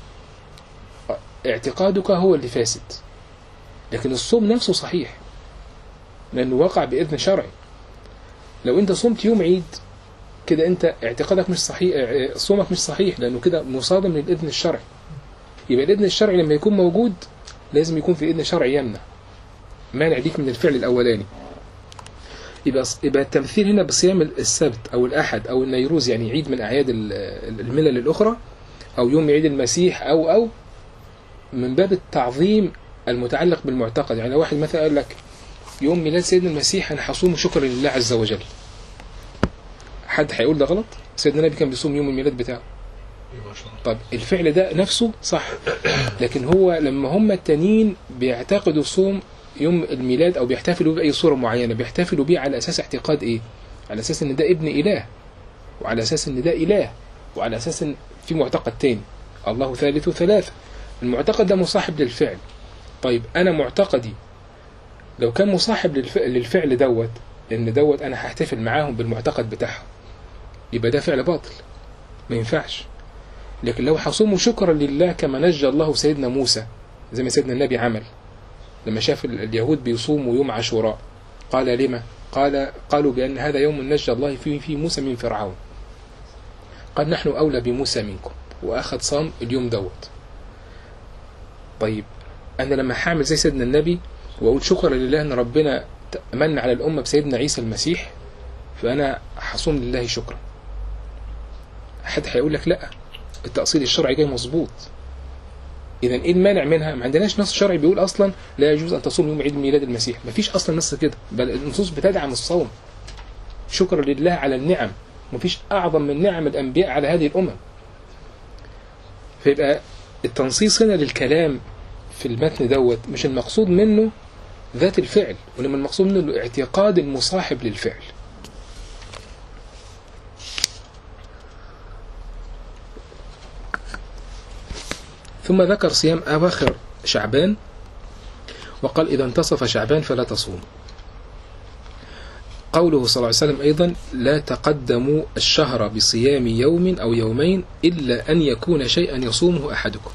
اعتقادك هو اللي فاسد لكن الصوم نفسه صحيح لانه وقع باذن شرعي لو انت صمت يوم عيد كده انت اعتقادك مش صحيح اه، صومك مش صحيح لانه كده مصادم للاذن الشرعي يبقى الاذن الشرعي لما يكون موجود لازم يكون في اذن شرعي يمنع مانع ليك من الفعل الاولاني يبقى يبقى التمثيل هنا بصيام السبت او الاحد او النيروز يعني عيد من اعياد ال- الملل الاخرى او يوم عيد المسيح او او من باب التعظيم المتعلق بالمعتقد يعني لو واحد مثلا قال لك يوم ميلاد سيدنا المسيح انا هصوم شكرا لله عز وجل حد هيقول ده غلط سيدنا النبي كان بيصوم يوم الميلاد بتاعه طب الفعل ده نفسه صح لكن هو لما هم التانيين بيعتقدوا صوم يوم الميلاد او بيحتفلوا باي صوره معينه بيحتفلوا بيه على اساس اعتقاد ايه على اساس ان ده ابن اله وعلى اساس ان ده اله وعلى اساس ان في معتقد تاني الله ثالث ثلاثة المعتقد ده مصاحب للفعل طيب انا معتقدي لو كان مصاحب للفعل, للفعل دوت ان دوت انا هحتفل معاهم بالمعتقد بتاعهم يبقى ده فعل باطل ما ينفعش لكن لو حصوموا شكرا لله كما نجى الله سيدنا موسى زي ما سيدنا النبي عمل لما شاف ال- اليهود بيصوموا يوم عاشوراء قال لما قال قالوا بأن هذا يوم نجى الله فيه في موسى من فرعون قال نحن أولى بموسى منكم وأخذ صام اليوم دوت طيب أنا لما حامل زي سيدنا النبي وأقول شكرا لله أن ربنا من على الأمة بسيدنا عيسى المسيح فأنا حصوم لله شكرا حد هيقول لك لا التأصيل الشرعي جاي مظبوط اذا ايه المانع منها ما عندناش نص شرعي بيقول اصلا لا يجوز ان تصوم يوم عيد ميلاد المسيح ما فيش اصلا نص كده بل النصوص بتدعم الصوم شكرا لله على النعم ما فيش اعظم من نعم الانبياء على هذه الامم فيبقى التنصيص هنا للكلام في المتن دوت مش المقصود منه ذات الفعل وانما المقصود منه الاعتقاد المصاحب للفعل ثم ذكر صيام أواخر شعبان وقال إذا انتصف شعبان فلا تصوم قوله صلى الله عليه وسلم أيضا لا تقدموا الشهر بصيام يوم أو يومين إلا أن يكون شيئا يصومه أحدكم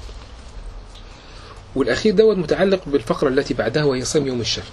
والأخير دوت متعلق بالفقرة التي بعدها وهي صيام يوم الشك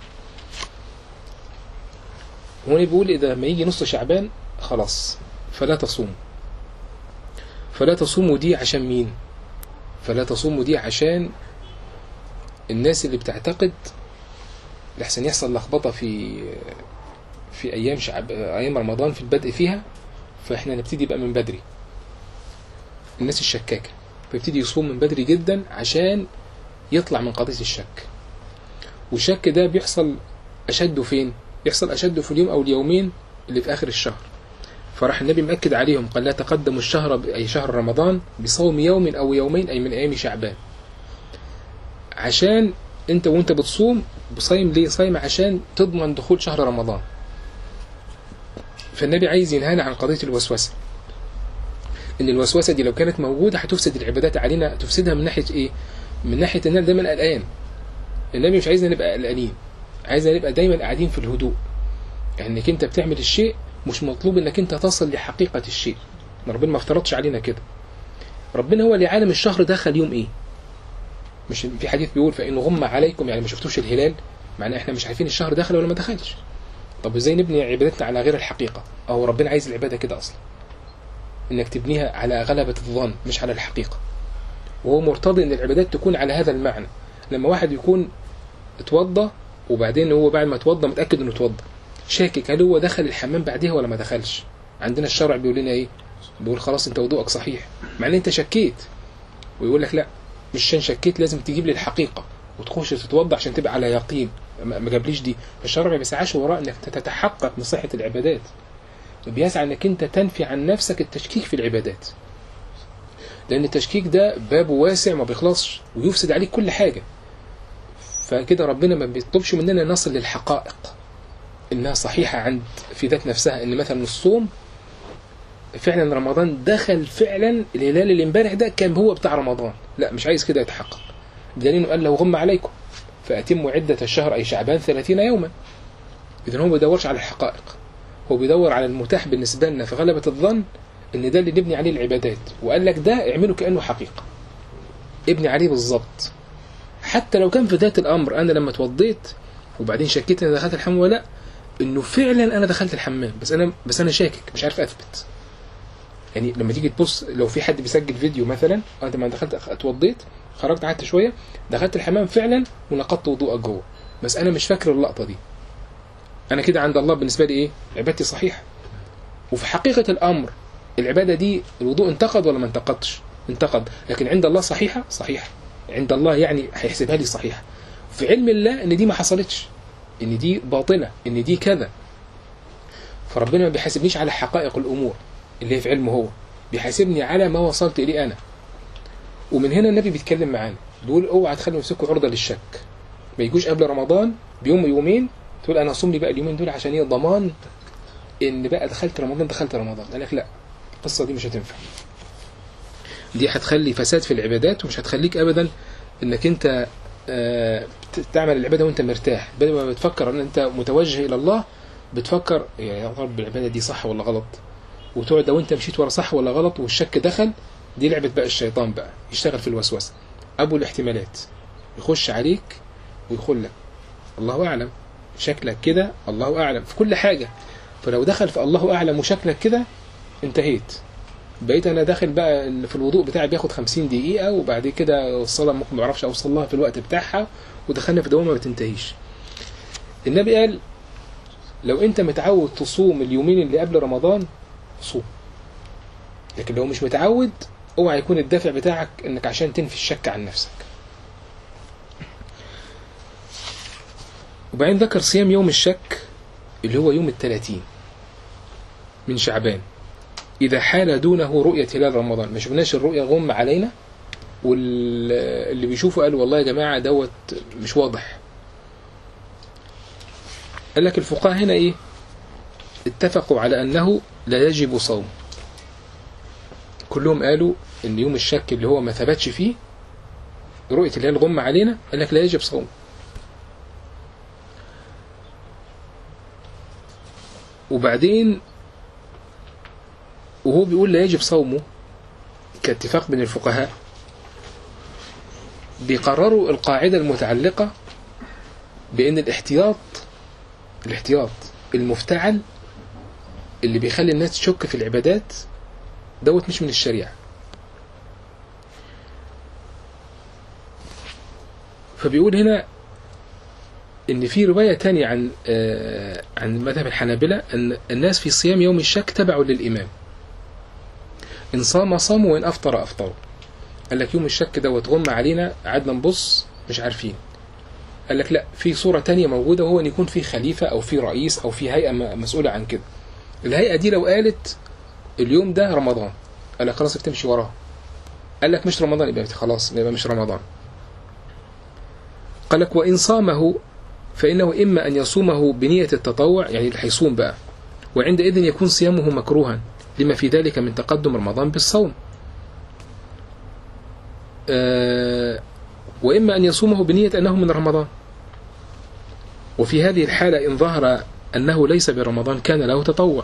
هنا بيقول إذا ما يجي نص شعبان خلاص فلا تصوم فلا تصوموا دي عشان مين فلا تصوموا دي عشان الناس اللي بتعتقد لحسن يحصل لخبطة في في أيام شعب أيام رمضان في البدء فيها فإحنا نبتدي بقى من بدري الناس الشكاكة فيبتدي يصوم من بدري جدا عشان يطلع من قضية الشك والشك ده بيحصل أشده فين؟ بيحصل أشده في اليوم أو اليومين اللي في آخر الشهر فراح النبي مأكد عليهم قال لا تقدموا الشهر ب- أي شهر رمضان بصوم يوم أو يومين أي من أيام شعبان عشان أنت وأنت بتصوم بصيم ليه صايم عشان تضمن دخول شهر رمضان فالنبي عايز ينهانا عن قضية الوسوسة إن الوسوسة دي لو كانت موجودة هتفسد العبادات علينا تفسدها من ناحية إيه؟ من ناحية إن أنا دايما قلقان النبي مش عايزنا نبقى قلقانين عايزنا نبقى دايما قاعدين في الهدوء يعني انك انت بتعمل الشيء مش مطلوب انك انت تصل لحقيقة الشيء ربنا ما افترضش علينا كده ربنا هو اللي عالم الشهر دخل يوم ايه مش في حديث بيقول فإن غم عليكم يعني ما شفتوش الهلال معناه احنا مش عارفين الشهر دخل ولا ما دخلش طب ازاي نبني عبادتنا على غير الحقيقة او ربنا عايز العبادة كده اصلا انك تبنيها على غلبة الظن مش على الحقيقة وهو مرتضي ان العبادات تكون على هذا المعنى لما واحد يكون اتوضى وبعدين هو بعد ما اتوضى متاكد انه اتوضى شاكك هل هو دخل الحمام بعدها ولا ما دخلش عندنا الشرع بيقول لنا ايه بيقول خلاص انت وضوءك صحيح مع ان انت شكيت ويقول لك لا مش عشان شكيت لازم تجيب لي الحقيقه وتخش تتوضا عشان تبقى على يقين ما ما جابليش دي الشرع ما بيسعاش وراء انك تتحقق من صحه العبادات بيسعى انك انت تنفي عن نفسك التشكيك في العبادات لان التشكيك ده بابه واسع ما بيخلصش ويفسد عليك كل حاجه فكده ربنا ما بيطلبش مننا نصل للحقائق انها صحيحه عند في ذات نفسها ان مثلا الصوم فعلا رمضان دخل فعلا الهلال اللي امبارح ده كان هو بتاع رمضان لا مش عايز كده يتحقق بدليل انه قال له غم عليكم فاتموا عده الشهر اي شعبان 30 يوما اذا هو ما بيدورش على الحقائق هو بيدور على المتاح بالنسبه لنا في غلبه الظن ان ده اللي نبني عليه العبادات وقال لك ده اعمله كانه حقيقه ابني عليه بالظبط حتى لو كان في ذات الامر انا لما اتوضيت وبعدين شكيت ان دخلت الحمام ولا لا انه فعلا انا دخلت الحمام بس انا بس انا شاكك مش عارف اثبت يعني لما تيجي تبص لو في حد بيسجل فيديو مثلا انت ما دخلت اتوضيت خرجت قعدت شويه دخلت الحمام فعلا ونقضت وضوءك جوه بس انا مش فاكر اللقطه دي انا كده عند الله بالنسبه لي ايه عبادتي صحيحه وفي حقيقه الامر العباده دي الوضوء انتقد ولا ما انتقدش انتقد لكن عند الله صحيحه صحيحه عند الله يعني هيحسبها لي صحيحه في علم الله ان دي ما حصلتش ان دي باطله ان دي كذا فربنا ما بيحاسبنيش على حقائق الامور اللي هي في علمه هو بيحاسبني على ما وصلت اليه انا ومن هنا النبي بيتكلم معانا بيقول اوعى تخلوا نفسكم عرضه للشك ما يجوش قبل رمضان بيوم يومين تقول انا اصوم لي بقى اليومين دول عشان ايه ضمان ان بقى دخلت رمضان دخلت رمضان قال لك لا القصه دي مش هتنفع دي هتخلي فساد في العبادات ومش هتخليك ابدا انك انت آه، ت- تعمل العباده وانت مرتاح بدل ما بتفكر ان انت متوجه الى الله بتفكر يا يا رب العباده دي صح ولا غلط وتقعد لو انت مشيت ورا صح ولا غلط والشك دخل دي لعبه بقى الشيطان بقى يشتغل في الوسوسه ابو الاحتمالات يخش عليك ويقول لك الله اعلم شكلك كده الله اعلم في كل حاجه فلو دخل في الله اعلم وشكلك كده انتهيت بقيت انا داخل بقى ال- في الوضوء بتاعي بياخد 50 دقيقه وبعد كده الصلاه ممكن ما اعرفش اوصل لها في الوقت بتاعها ودخلنا في دوامه ما بتنتهيش النبي قال لو انت متعود تصوم اليومين اللي قبل رمضان صوم لكن لو مش متعود اوعى يكون الدافع بتاعك انك عشان تنفي الشك عن نفسك وبعدين ذكر صيام يوم الشك اللي هو يوم الثلاثين من شعبان إذا حال دونه رؤية هلال رمضان ما شفناش الرؤية غم علينا واللي بيشوفوا قالوا والله يا جماعة دوت مش واضح قال لك الفقهاء هنا إيه اتفقوا على أنه لا يجب صوم كلهم قالوا إن يوم الشك اللي هو ما ثبتش فيه رؤية الهلال غم علينا قال لك لا يجب صوم وبعدين وهو بيقول لا يجب صومه كاتفاق بين الفقهاء بيقرروا القاعدة المتعلقة بأن الاحتياط الاحتياط المفتعل اللي بيخلي الناس تشك في العبادات دوت مش من الشريعة فبيقول هنا ان في رواية تانية عن آه عن مذهب الحنابلة ان الناس في صيام يوم الشك تبعوا للإمام إن صام صاموا وإن أفطر أفطروا قال لك يوم الشك دوت غم علينا قعدنا نبص مش عارفين قال لك لا في صورة تانية موجودة وهو أن يكون في خليفة أو في رئيس أو في هيئة م- مسؤولة عن كده الهيئة دي لو قالت اليوم ده رمضان قال لك خلاص بتمشي وراه قال لك مش رمضان يبقى خلاص يبقى مش رمضان قال لك وإن صامه فإنه إما أن يصومه بنية التطوع يعني اللي هيصوم بقى وعندئذ يكون صيامه مكروها لما في ذلك من تقدم رمضان بالصوم آه، وإما أن يصومه بنية أنه من رمضان وفي هذه الحالة إن ظهر أنه ليس برمضان كان له تطوع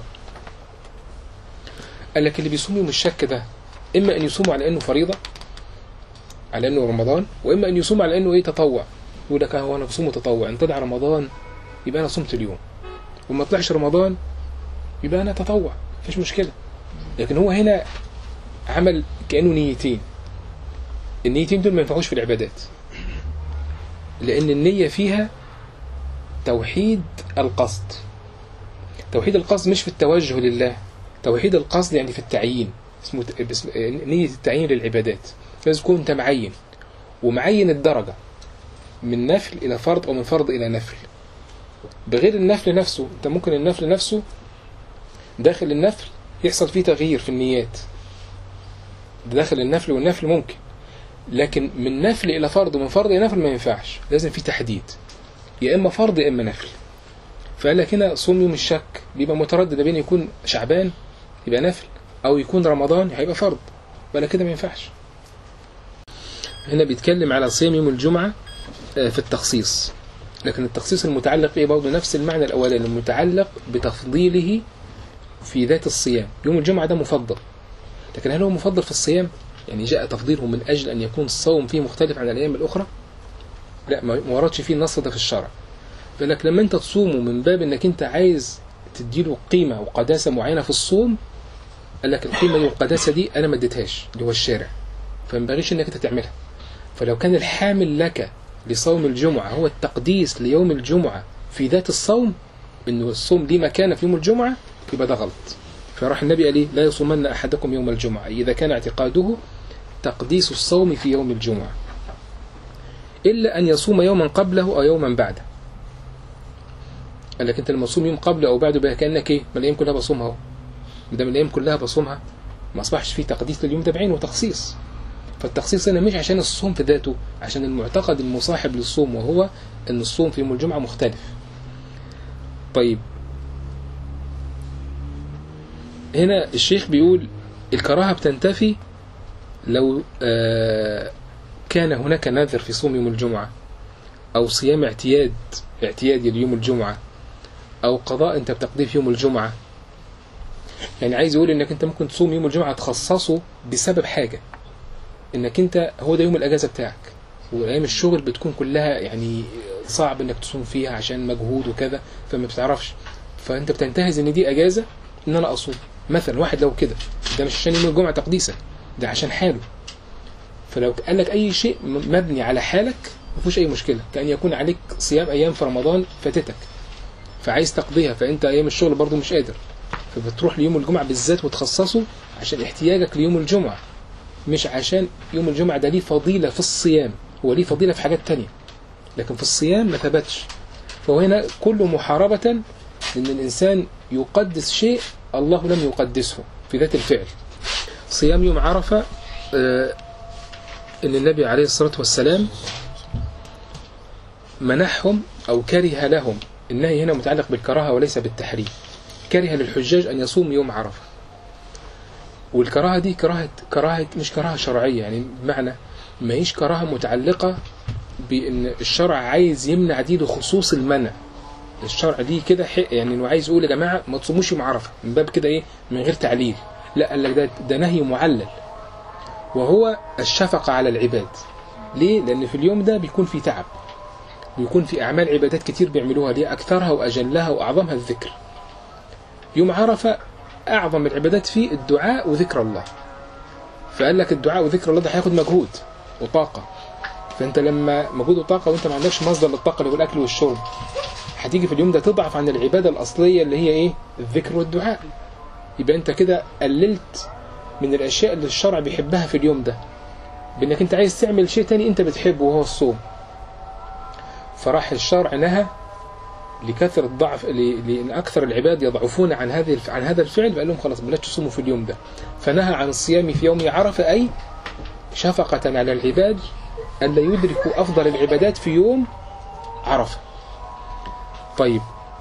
قال لك اللي بيصوم يوم الشك ده إما أن يصوم على أنه فريضة على أنه رمضان وإما أن يصوم على أنه إيه تطوع يقول لك هو أنا بصوم تطوع إن طلع رمضان يبقى أنا صمت اليوم وما طلعش رمضان يبقى أنا تطوع مفيش مشكلة لكن هو هنا عمل كأنه نيتين النيتين دول ما ينفعوش في العبادات لأن النية فيها توحيد القصد توحيد القصد مش في التوجه لله توحيد القصد يعني في التعيين اسمه اسم نية التعيين للعبادات لازم تكون انت معين ومعين الدرجة من نفل إلى فرض أو من فرض إلى نفل بغير النفل نفسه انت ممكن النفل نفسه داخل النفل يحصل فيه تغيير في النيات داخل النفل والنفل ممكن لكن من نفل إلى فرض ومن فرض إلى نفل ما ينفعش لازم في تحديد يا إما فرض يا إما نفل فقال لك هنا صوم يوم الشك بيبقى متردد بين يكون شعبان يبقى نفل أو يكون رمضان هيبقى فرض ولا كده ما ينفعش هنا بيتكلم على صيام يوم الجمعة آه، في التخصيص لكن التخصيص المتعلق ايه برضه نفس المعنى الاولاني المتعلق بتفضيله في ذات الصيام يوم الجمعة ده مفضل لكن هل هو مفضل في الصيام يعني جاء تفضيله من أجل أن يكون الصوم فيه مختلف عن الأيام الأخرى لا ما ما وردش فيه النص ده في الشرع فلك لما أنت تصومه من باب أنك أنت عايز تديله قيمة وقداسة معينة في الصوم قال لك القيمة دي والقداسة دي أنا ما اديتهاش اللي هو الشارع فما ينبغيش أنك أنت تعملها فلو كان الحامل لك لصوم الجمعة هو التقديس ليوم الجمعة في ذات الصوم انه الصوم ليه مكانه في يوم الجمعة يبقى ده غلط فراح النبي قال ايه لا يصومن احدكم يوم الجمعة اذا كان اعتقاده تقديس الصوم في يوم الجمعة الا ان يصوم يوما قبله او يوما بعده قال لك انت لما تصوم يوم قبله او بعده بقى كانك ايه ما الايام كلها بصومها اهو ما دام الايام كلها بصومها ما اصبحش فيه تقديس لليوم ده بعينه وتخصيص فالتخصيص هنا مش عشان الصوم في ذاته عشان المعتقد المصاحب للصوم وهو ان الصوم في يوم الجمعة مختلف طيب هنا الشيخ بيقول الكراهة بتنتفي لو آه كان هناك نذر في صوم يوم الجمعة أو صيام اعتياد اعتيادي ليوم الجمعة أو قضاء أنت بتقضيه في يوم الجمعة يعني عايز يقول إنك أنت ممكن تصوم يوم الجمعة تخصصه بسبب حاجة إنك أنت هو ده يوم الأجازة بتاعك وأيام الشغل بتكون كلها يعني صعب إنك تصوم فيها عشان مجهود وكذا فما بتعرفش فأنت بتنتهز إن دي أجازة إن أنا أصوم مثلا واحد لو كده ده مش عشان يوم الجمعة تقديسا ده عشان حاله فلو قال لك أي شيء مبني على حالك ما فيهوش أي مشكلة كأن يكون عليك صيام أيام في رمضان فاتتك فعايز تقضيها فأنت أيام الشغل برضو مش قادر فبتروح ليوم الجمعة بالذات وتخصصه عشان احتياجك ليوم الجمعة مش عشان يوم الجمعة ده ليه فضيلة في الصيام هو ليه فضيلة في حاجات تانية لكن في الصيام ما ثبتش فهو هنا كله محاربة ان الانسان يقدس شيء الله لم يقدسه في ذات الفعل صيام يوم عرفة آه ان النبي عليه الصلاة والسلام منحهم او كره لهم النهي هنا متعلق بالكراهة وليس بالتحريم كره للحجاج ان يصوم يوم عرفة والكراهة دي كراهة كراهة مش كراهة شرعية يعني بمعنى ما هيش كراهة متعلقة بان الشرع عايز يمنع دي لخصوص المنع الشرع دي كده حق يعني انه عايز يقول يا جماعه ما تصوموش يوم عرفه من باب كده ايه من غير تعليل لا قال لك ده ده نهي معلل وهو الشفقه على العباد ليه لان في اليوم ده بيكون في تعب بيكون في اعمال عبادات كتير بيعملوها دي اكثرها واجلها واعظمها الذكر يوم عرفه اعظم العبادات فيه الدعاء وذكر الله فقال لك الدعاء وذكر الله ده هياخد مجهود وطاقه فانت لما مجهود وطاقه وانت ما عندكش مصدر للطاقه اللي هو الاكل والشرب هتيجي في اليوم ده تضعف عن العبادة الأصلية اللي هي إيه؟ الذكر والدعاء. يبقى أنت كده قللت من الأشياء اللي الشرع بيحبها في اليوم ده. بأنك أنت عايز تعمل شيء تاني أنت بتحبه وهو الصوم. فراح الشرع نهى لكثرة ضعف لأن أكثر العباد يضعفون عن هذه عن هذا الفعل فقال لهم خلاص بلاش تصوموا في اليوم ده. فنهى عن الصيام في يوم عرفة أي شفقة على العباد ألا يدركوا أفضل العبادات في يوم عرفه. طيب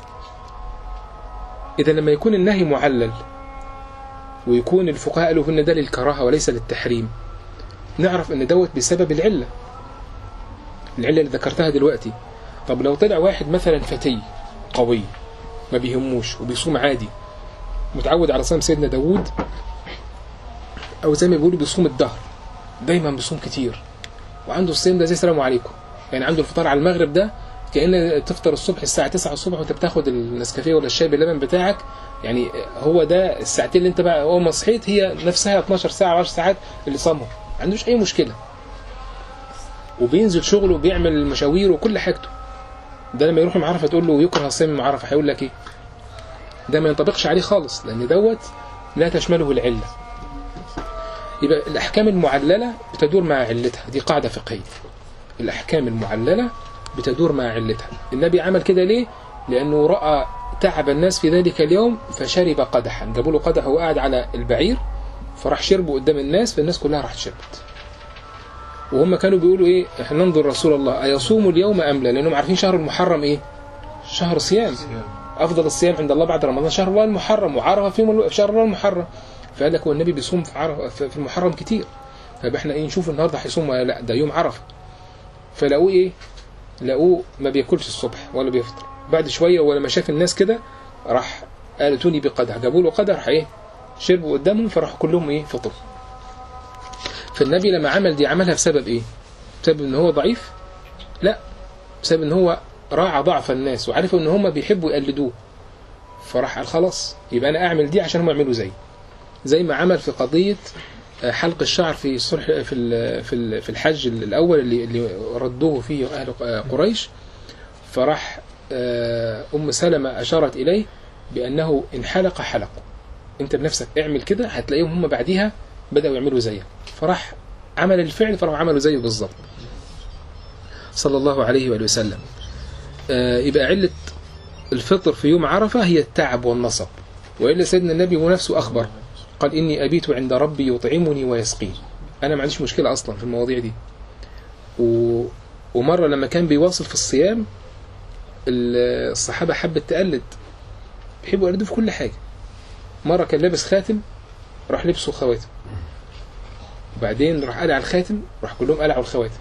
إذا لما يكون النهي معلل ويكون الفقهاء قالوا إن ده للكراهة وليس للتحريم نعرف إن دوت بسبب العلة العلة اللي ذكرتها دلوقتي طب لو طلع واحد مثلا فتي قوي ما بيهموش وبيصوم عادي متعود على صيام سيدنا داوود أو زي ما بيقولوا بيصوم الدهر دايما بيصوم كتير وعنده الصيام ده زي السلام عليكم يعني عنده الفطار على المغرب ده كأن تفطر الصبح الساعة 9 الصبح وانت بتاخد النسكافيه ولا الشاي باللبن بتاعك يعني هو ده الساعتين اللي انت بقى اول ما صحيت هي نفسها 12 ساعة 10 ساعات اللي صامهم ما عندوش اي مشكلة وبينزل شغله وبيعمل مشاوير وكل حاجته ده لما يروح معرفة تقول له يكره الصيام من معرفة هيقول لك ايه ده ما ينطبقش عليه خالص لان دوت لا تشمله العلة يبقى الأحكام المعللة بتدور مع علتها دي قاعدة فقهية الأحكام المعللة بتدور مع علتها النبي عمل كده ليه؟ لأنه رأى تعب الناس في ذلك اليوم فشرب قدحا جابوا له قدح وقعد على البعير فراح شربه قدام الناس فالناس كلها راحت شربت وهم كانوا بيقولوا ايه احنا ننظر رسول الله ايصوم اليوم ام لا لانهم عارفين شهر المحرم ايه شهر صيام افضل الصيام عند الله بعد رمضان شهر الله المحرم وعرفه في يوم- في شهر الله المحرم فقال لك هو النبي بيصوم في عرفه في في المحرم كتير طب احنا ايه نشوف النهارده هيصوم ولا لا ده يوم عرفه فلقوه ايه لقوه ما بياكلش الصبح ولا بيفطر بعد شويه ولما شاف الناس كده راح قال اتوني بقدح جابوا له قدح راح ايه شربوا قدامهم فراحوا كلهم ايه فطروا فالنبي لما عمل دي عملها بسبب ايه بسبب ان هو ضعيف لا بسبب ان هو راعى ضعف الناس وعرفوا ان هم بيحبوا يقلدوه فراح قال خلاص يبقى انا اعمل دي عشان هم يعملوا زي زي ما عمل في قضيه آه، حلق الشعر في صلح في ال- في ال- في الحج الاول اللي اللي ردوه فيه اهل آه، قريش فراح آه، ام سلمة اشارت اليه بانه ان حلق حلقوا انت بنفسك اعمل كده هتلاقيهم هم بعديها بداوا يعملوا زيك فراح عمل الفعل فراح عملوا زيه بالظبط صلى الله عليه وآله وسلم آه، يبقى علة الفطر في يوم عرفة هي التعب والنصب وإلا سيدنا النبي هو نفسه أخبر قال إني أبيت عند ربي يطعمني ويسقين أنا ما عنديش مشكلة أصلا في المواضيع دي و... ومرة لما كان بيواصل في الصيام ال- الصحابة حبت تقلد بيحبوا يقلدوا في كل حاجة مرة كان لابس خاتم راح لبسه خواتم وبعدين راح قلع الخاتم راح كلهم قلعوا الخواتم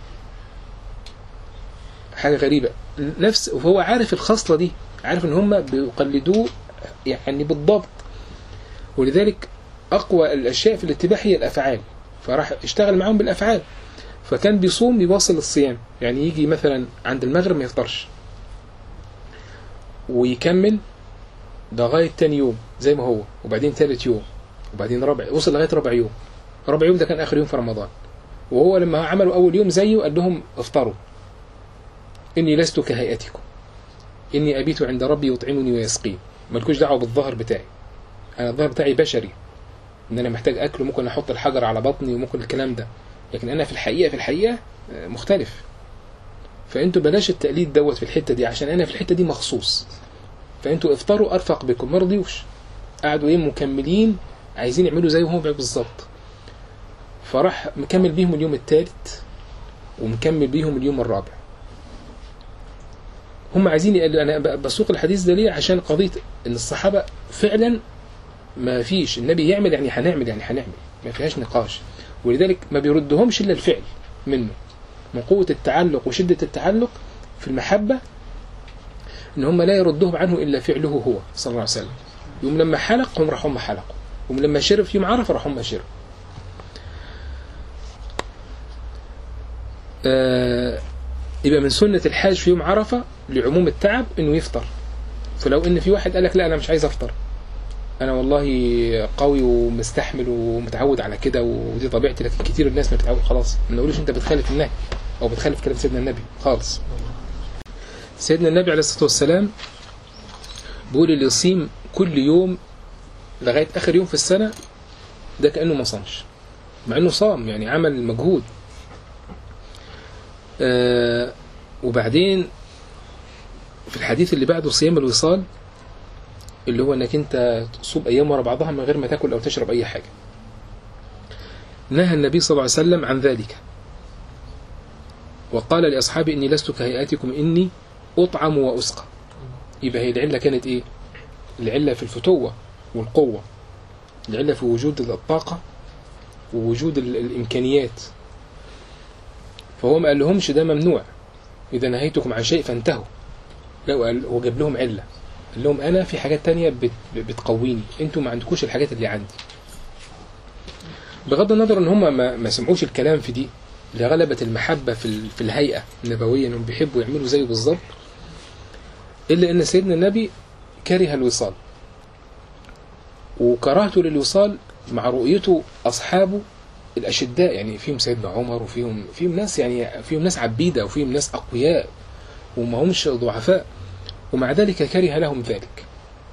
حاجة غريبة نفس وهو عارف الخصلة دي عارف ان هم بيقلدوه يعني بالضبط ولذلك اقوى الاشياء في الاتباع هي الافعال فراح اشتغل معاهم بالافعال فكان بيصوم يواصل الصيام يعني يجي مثلا عند المغرب ما يفطرش ويكمل لغاية تاني يوم زي ما هو وبعدين تالت يوم وبعدين رابع وصل لغاية رابع يوم رابع يوم ده كان آخر يوم في رمضان وهو لما عملوا أول يوم زيه قال لهم افطروا إني لست كهيئتكم إني أبيت عند ربي يطعمني ويسقين مالكوش دعوة بالظهر بتاعي أنا الظهر بتاعي بشري إن أنا محتاج أكل وممكن أحط الحجر على بطني وممكن الكلام ده لكن أنا في الحقيقة في الحقيقة آه، مختلف فأنتوا بلاش التقليد دوت في الحتة دي عشان أنا في الحتة دي مخصوص فأنتوا افطروا أرفق بكم ما رضيوش قعدوا إيه مكملين عايزين يعملوا زي هو بالظبط فراح مكمل بيهم اليوم الثالث ومكمل بيهم اليوم الرابع هم عايزين يقلوا انا ب- بسوق الحديث ده ليه عشان قضيه ان الصحابه فعلا ما فيش النبي يعمل يعني هنعمل يعني هنعمل ما فيهاش نقاش ولذلك ما بيردهمش الا الفعل منه من قوه التعلق وشده التعلق في المحبه ان هم لا يردهم عنه الا فعله هو صلى الله عليه وسلم يوم لما حلق هم راح هم حلقوا يوم لما شرب في يوم عرفه راح هم شربوا آه، يبقى من سنة الحاج في يوم عرفة لعموم التعب انه يفطر فلو ان في واحد قال لك لا انا مش عايز افطر انا والله قوي ومستحمل ومتعود على كده ودي طبيعتي لكن كتير الناس ما بتتعود خلاص ما نقولش انت بتخالف النهي او بتخالف كلام سيدنا النبي خالص سيدنا النبي عليه الصلاة والسلام بيقول اللي يصيم كل يوم لغاية اخر يوم في السنة ده كأنه ما صامش مع انه صام يعني عمل مجهود آه وبعدين في الحديث اللي بعده صيام الوصال اللي هو انك انت تصوم ايام ورا بعضها من غير ما تاكل او تشرب اي حاجه نهى النبي صلى الله عليه وسلم عن ذلك وقال لاصحابه اني لست كهيئتكم اني اطعم واسقى يبقى هي العله كانت ايه العله في الفتوه والقوه العله في وجود الطاقه ووجود ال- الامكانيات فهو ما قال لهمش ده ممنوع إذا نهيتكم عن شيء فانتهوا لا هو قال- هو جاب لهم علة قال لهم أنا في حاجات تانية بت بتقويني أنتوا ما عندكوش الحاجات اللي عندي بغض النظر ان هم ما, ما سمعوش الكلام في دي لغلبة المحبة في, ال- في الهيئة النبوية انهم بيحبوا يعملوا زيه بالظبط الا ان سيدنا النبي كره الوصال وكرهته للوصال مع رؤيته اصحابه الاشداء يعني فيهم سيدنا عمر وفيهم فيهم ناس يعني فيهم ناس عبيده وفيهم ناس اقوياء وما همش ضعفاء ومع ذلك كره لهم ذلك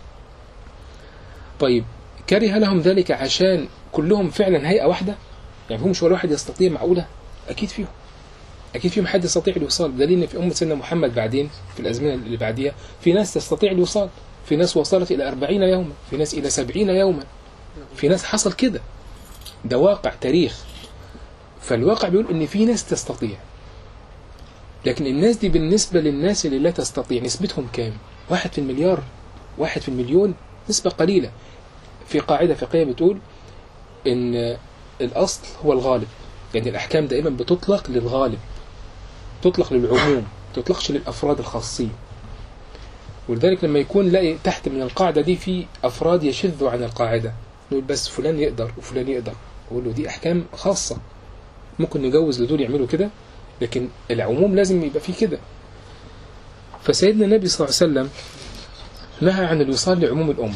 طيب كره لهم ذلك عشان كلهم فعلا هيئه واحده يعني فيهمش ولا واحد يستطيع معقوله اكيد فيهم اكيد فيهم حد يستطيع الوصال بدليل ان في امه سيدنا محمد بعدين في الازمنه اللي بعديها في ناس تستطيع الوصال في ناس وصلت الى أربعين يوما في ناس الى سبعين يوما في ناس حصل كده ده واقع تاريخ فالواقع بيقول ان في ناس تستطيع لكن الناس دي بالنسبة للناس اللي لا تستطيع نسبتهم كام واحد في المليار واحد في المليون نسبة قليلة في قاعدة فقهية بتقول ان الاصل هو الغالب يعني الاحكام دائما بتطلق للغالب تطلق للعموم تطلقش للافراد الخاصين ولذلك لما يكون لاقي تحت من القاعدة دي في افراد يشذوا عن القاعدة نقول بس فلان يقدر وفلان يقدر اقول له دي احكام خاصة ممكن نجوز لدول يعملوا كده لكن العموم لازم يبقى فيه كده فسيدنا النبي صلى الله عليه وسلم نهى عن الوصال لعموم الأمة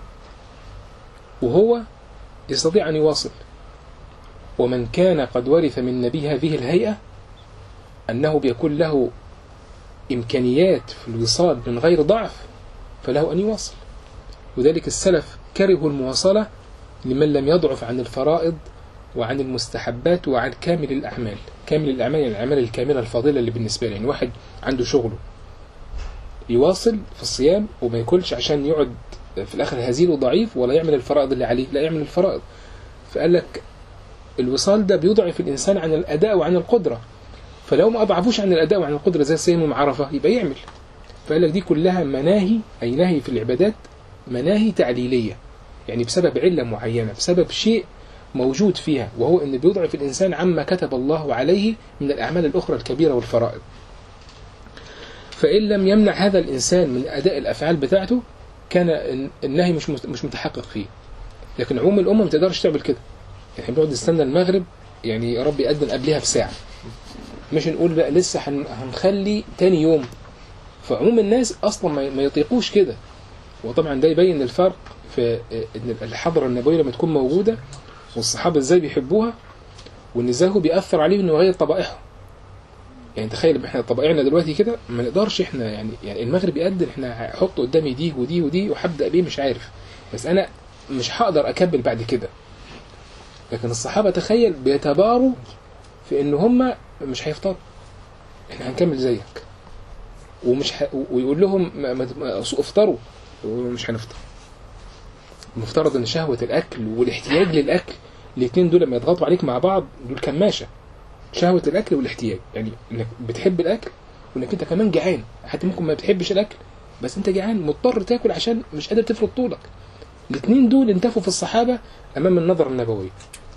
وهو يستطيع أن يواصل ومن كان قد ورث من نبي هذه الهيئة أنه بيكون له إمكانيات في الوصال من غير ضعف فله أن يواصل وذلك السلف كرهوا المواصلة لمن لم يضعف عن الفرائض وعن المستحبات وعن كامل الأعمال كامل الأعمال يعني الأعمال الكاملة الفاضلة اللي بالنسبة له يعني واحد عنده شغله يواصل في الصيام وما ياكلش عشان يقعد في الآخر هزيل وضعيف ولا يعمل الفرائض اللي عليه لا يعمل الفرائض فقال لك الوصال ده بيضعف الإنسان عن الأداء وعن القدرة فلو ما أضعفوش عن الأداء وعن القدرة زي الصيام ومع عرفة يبقى يعمل فقال لك دي كلها مناهي أي نهي في العبادات مناهي تعليلية يعني بسبب علة معينة بسبب شيء موجود فيها وهو أن بيضعف الإنسان عما كتب الله عليه من الأعمال الأخرى الكبيرة والفرائض فإن لم يمنع هذا الإنسان من أداء الأفعال بتاعته كان النهي مش مش متحقق فيه لكن عموم الأمة ما تقدرش تعمل كده يعني بنقعد نستنى المغرب يعني يا رب يأذن قبلها بساعة مش نقول بقى لسه هنخلي تاني يوم فعموم الناس أصلا ما يطيقوش كده وطبعا ده يبين الفرق في ان الحضرة النبوية لما تكون موجودة والصحابة ازاي بيحبوها وان ازاي هو بيأثر عليهم انه يغير طبائعهم يعني تخيل احنا طبائعنا دلوقتي كده ما نقدرش احنا يعني يعني المغرب يقدر احنا هحط قدامي دي ودي ودي وهبدا بيه مش عارف بس انا مش هقدر اكمل بعد كده لكن الصحابة تخيل بيتباروا في ان هم مش هيفطروا احنا هنكمل زيك ومش ح... ويقول لهم ما... ما... افطروا ومش هنفطر المفترض ان شهوة الاكل والاحتياج للاكل الاثنين دول لما يضغطوا عليك مع بعض دول كماشة شهوة الاكل والاحتياج يعني انك بتحب الاكل وانك انت كمان جعان حتى ممكن ما بتحبش الاكل بس انت جعان مضطر تاكل عشان مش قادر تفرض طولك الاثنين دول انتفوا في الصحابة امام النظر النبوي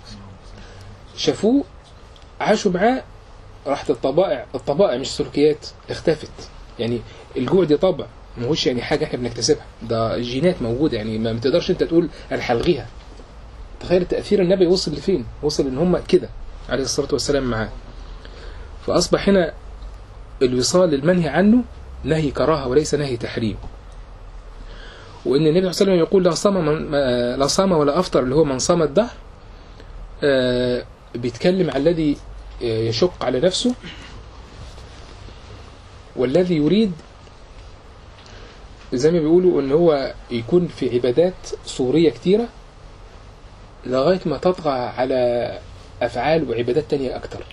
شافوه عاشوا معاه راحت الطبائع الطبائع مش سلوكيات اختفت يعني الجوع دي طبع ما هوش يعني حاجة احنا بنكتسبها ده جينات موجودة يعني ما تقدرش انت تقول انا هلغيها تخيل تأثير النبي وصل لفين وصل ان هم كده عليه الصلاة والسلام معاه فأصبح هنا الوصال المنهي عنه نهي كراهة وليس نهي تحريم وإن النبي صلى الله عليه وسلم يقول لا صام من لا صام ولا أفطر اللي هو من صام الدهر آه بيتكلم عن الذي يشق على نفسه والذي يريد زي ما بيقولوا ان هو يكون في عبادات صورية كتيرة لغاية ما تطغى على أفعال وعبادات تانية أكتر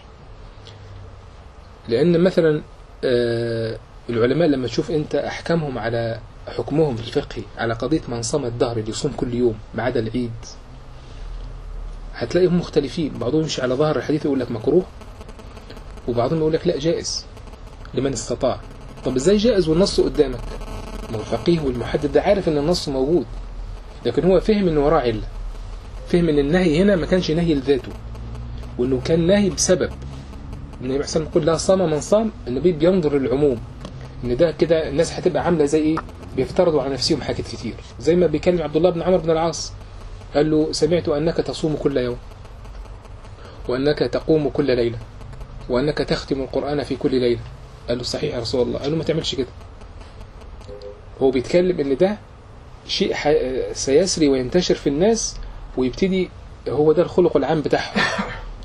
لأن مثلا العلماء لما تشوف أنت أحكامهم على حكمهم الفقهي على قضية من صام الدهر اللي يصوم كل يوم ما عدا العيد هتلاقيهم مختلفين بعضهم يمشي على ظهر الحديث يقول لك مكروه وبعضهم يقول لك لا جائز لمن استطاع طب ازاي جائز والنص قدامك ما هو الفقيه والمحدد ده عارف ان النص موجود لكن هو فهم ان وراه عله فهم ان النهي هنا ما كانش نهي لذاته وانه كان نهي بسبب النبي عليه يقول لا صام من صام النبي بينظر للعموم ان ده كده الناس هتبقى عامله زي ايه بيفترضوا على نفسهم حاجات كتير زي ما بيكلم عبد الله بن عمرو بن العاص قال له سمعت انك تصوم كل يوم وانك تقوم كل ليله وانك تختم القران في كل ليله قال له صحيح يا رسول الله قال له ما تعملش كده هو بيتكلم ان ده شيء سيسري وينتشر في الناس ويبتدي هو ده الخلق العام بتاعهم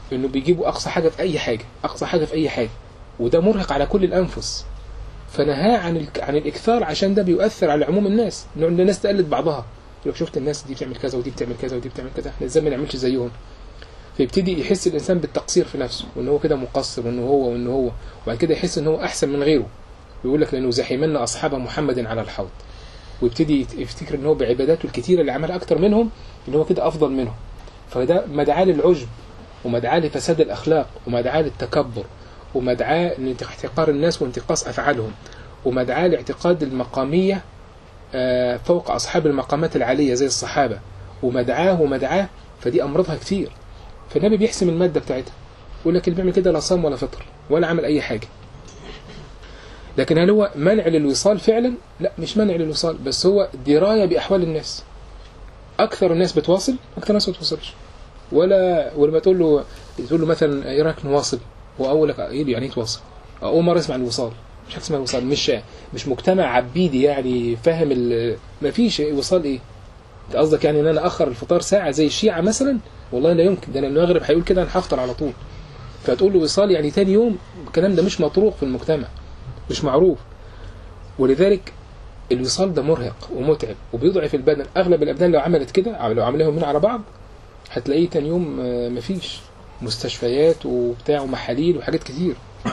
انه بيجيبوا اقصى حاجه في اي حاجه اقصى حاجه في اي حاجه وده مرهق على كل الانفس فنهاه عن ال... عن الاكثار عشان ده بيؤثر على عموم الناس انه الناس تقلد بعضها لو شفت الناس دي بتعمل كذا ودي بتعمل كذا ودي بتعمل كذا احنا ازاي ما نعملش زيهم فيبتدي يحس الانسان بالتقصير في نفسه وان هو كده مقصر وان هو وان هو وبعد كده يحس ان هو احسن من غيره ويقول لك لانه زحمنا اصحاب محمد على الحوض ويبتدي يت- يفتكر ان هو بعباداته الكتيره اللي عملها اكتر منهم ان هو كده افضل منهم فده مدعاه للعجب ومدعاه لفساد الاخلاق ومدعاه للتكبر ومدعاه لاحتقار الناس وانتقاص افعالهم ومدعاه لاعتقاد المقاميه آه، فوق اصحاب المقامات العاليه زي الصحابه ومدعاه ومدعاه فدي امراضها كتير فالنبي بيحسم الماده بتاعتها يقول لك اللي بيعمل كده لا صام ولا فطر ولا عمل اي حاجه لكن هل هو منع للوصال فعلا لا مش منع للوصال بس هو درايه باحوال الناس اكثر الناس بتواصل اكثر الناس ما بتوصلش ولا ولما تقول له تقول له مثلا ايه رايك نواصل هو اول لك ايه يعني ايه تواصل اول مره اسمع الوصال مش حاجه اسمها الوصال مش مش مجتمع عبيدي يعني فاهم ال- ما فيش وصال ايه انت قصدك يعني ان انا اخر الفطار ساعه زي الشيعه مثلا والله لا يمكن ده أنا المغرب هيقول كده انا هفطر على طول فتقول له وصال يعني تاني يوم الكلام ده مش مطروق في المجتمع مش معروف ولذلك الوصال ده مرهق ومتعب وبيضعف البدن اغلب الابدان لو عملت كده أو لو عملهم من على بعض هتلاقيه تاني يوم آه، مفيش مستشفيات وبتاع ومحاليل وحاجات كتير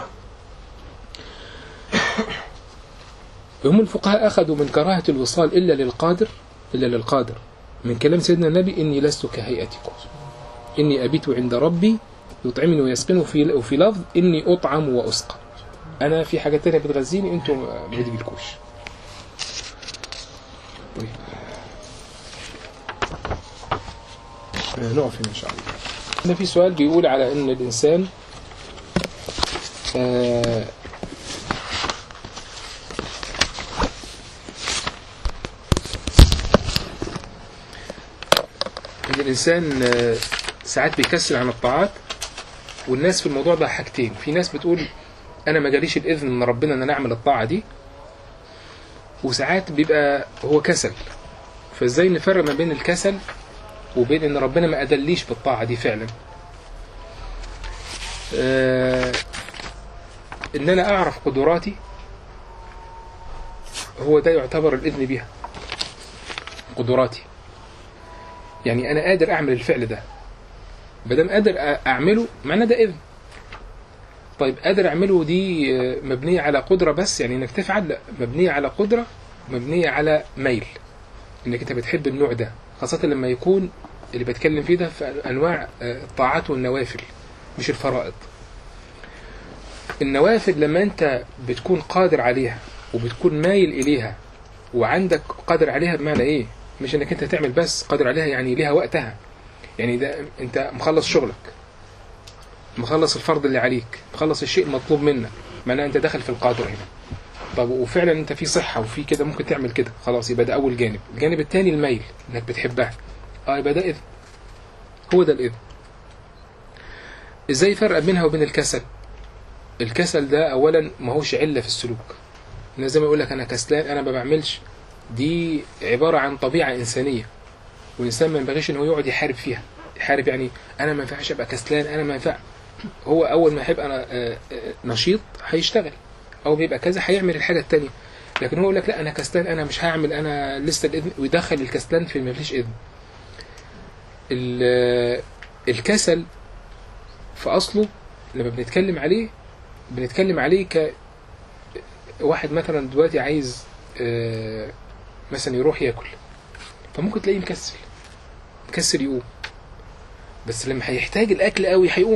هم الفقهاء أخذوا من كراهة الوصال إلا للقادر إلا للقادر من كلام سيدنا النبي إني لست كهيئتكم إني أبيت عند ربي يطعمني ويسقني وفي, وفي لفظ إني أطعم وأسقى أنا في حاجات تانية بتغذيني أنتم ما بتجيلكوش طيب. آه، نقف هنا إن شاء الله هنا في سؤال بيقول على إن الإنسان آه ان الانسان آه، ساعات بيكسل عن الطاعات والناس في الموضوع ده حاجتين في ناس بتقول انا ما جاليش الاذن من ربنا ان انا اعمل الطاعه دي وساعات بيبقى هو كسل فازاي نفرق ما بين الكسل وبين ان ربنا ما اذليش بالطاعه دي فعلا آه ان انا اعرف قدراتي هو ده يعتبر الاذن بيها قدراتي يعني انا قادر اعمل الفعل ده بدل قادر أ- اعمله معناه ده اذن طيب قادر اعمله دي آه، مبنيه على قدره بس يعني انك تفعل لا مبنيه على قدره مبنيه على ميل انك انت بتحب النوع ده خاصه لما يكون اللي بتكلم فيه ده في انواع آه، الطاعات والنوافل مش الفرائض النوافل لما انت بتكون قادر عليها وبتكون مايل اليها وعندك قادر عليها بمعنى ايه مش انك انت تعمل بس قادر عليها يعني ليها وقتها يعني ده انت مخلص شغلك مخلص الفرض اللي عليك مخلص الشيء المطلوب منك معناه انت داخل في القادر هنا طب وفعلا انت في صحة وفي كده ممكن تعمل كده خلاص يبقى ده اول جانب الجانب الثاني الميل انك بتحبها اه يبقى ده اذن هو ده الاذن ازاي فرق بينها وبين الكسل الكسل ده اولا ما هوش علة في السلوك الناس زي ما يقول لك انا كسلان انا ما بعملش دي عبارة عن طبيعة إنسانية والإنسان ما ينبغيش إن هو يقعد يحارب فيها يحارب يعني أنا ما ينفعش أبقى كسلان أنا ما ينفع هو أول ما هيبقى أنا آه، آه، نشيط هيشتغل أو بيبقى كذا هيعمل الحاجة التانية لكن هو يقول لك لا أنا كسلان أنا مش هعمل أنا لسه الإذن ويدخل الكسلان في ما فيش إذن ال- آه، الكسل في أصله لما بنتكلم عليه بنتكلم عليه ك واحد مثلا دلوقتي عايز آه، مثلا يروح ياكل فممكن تلاقيه مكسل مكسل يقوم بس لما هيحتاج الاكل قوي هيقوم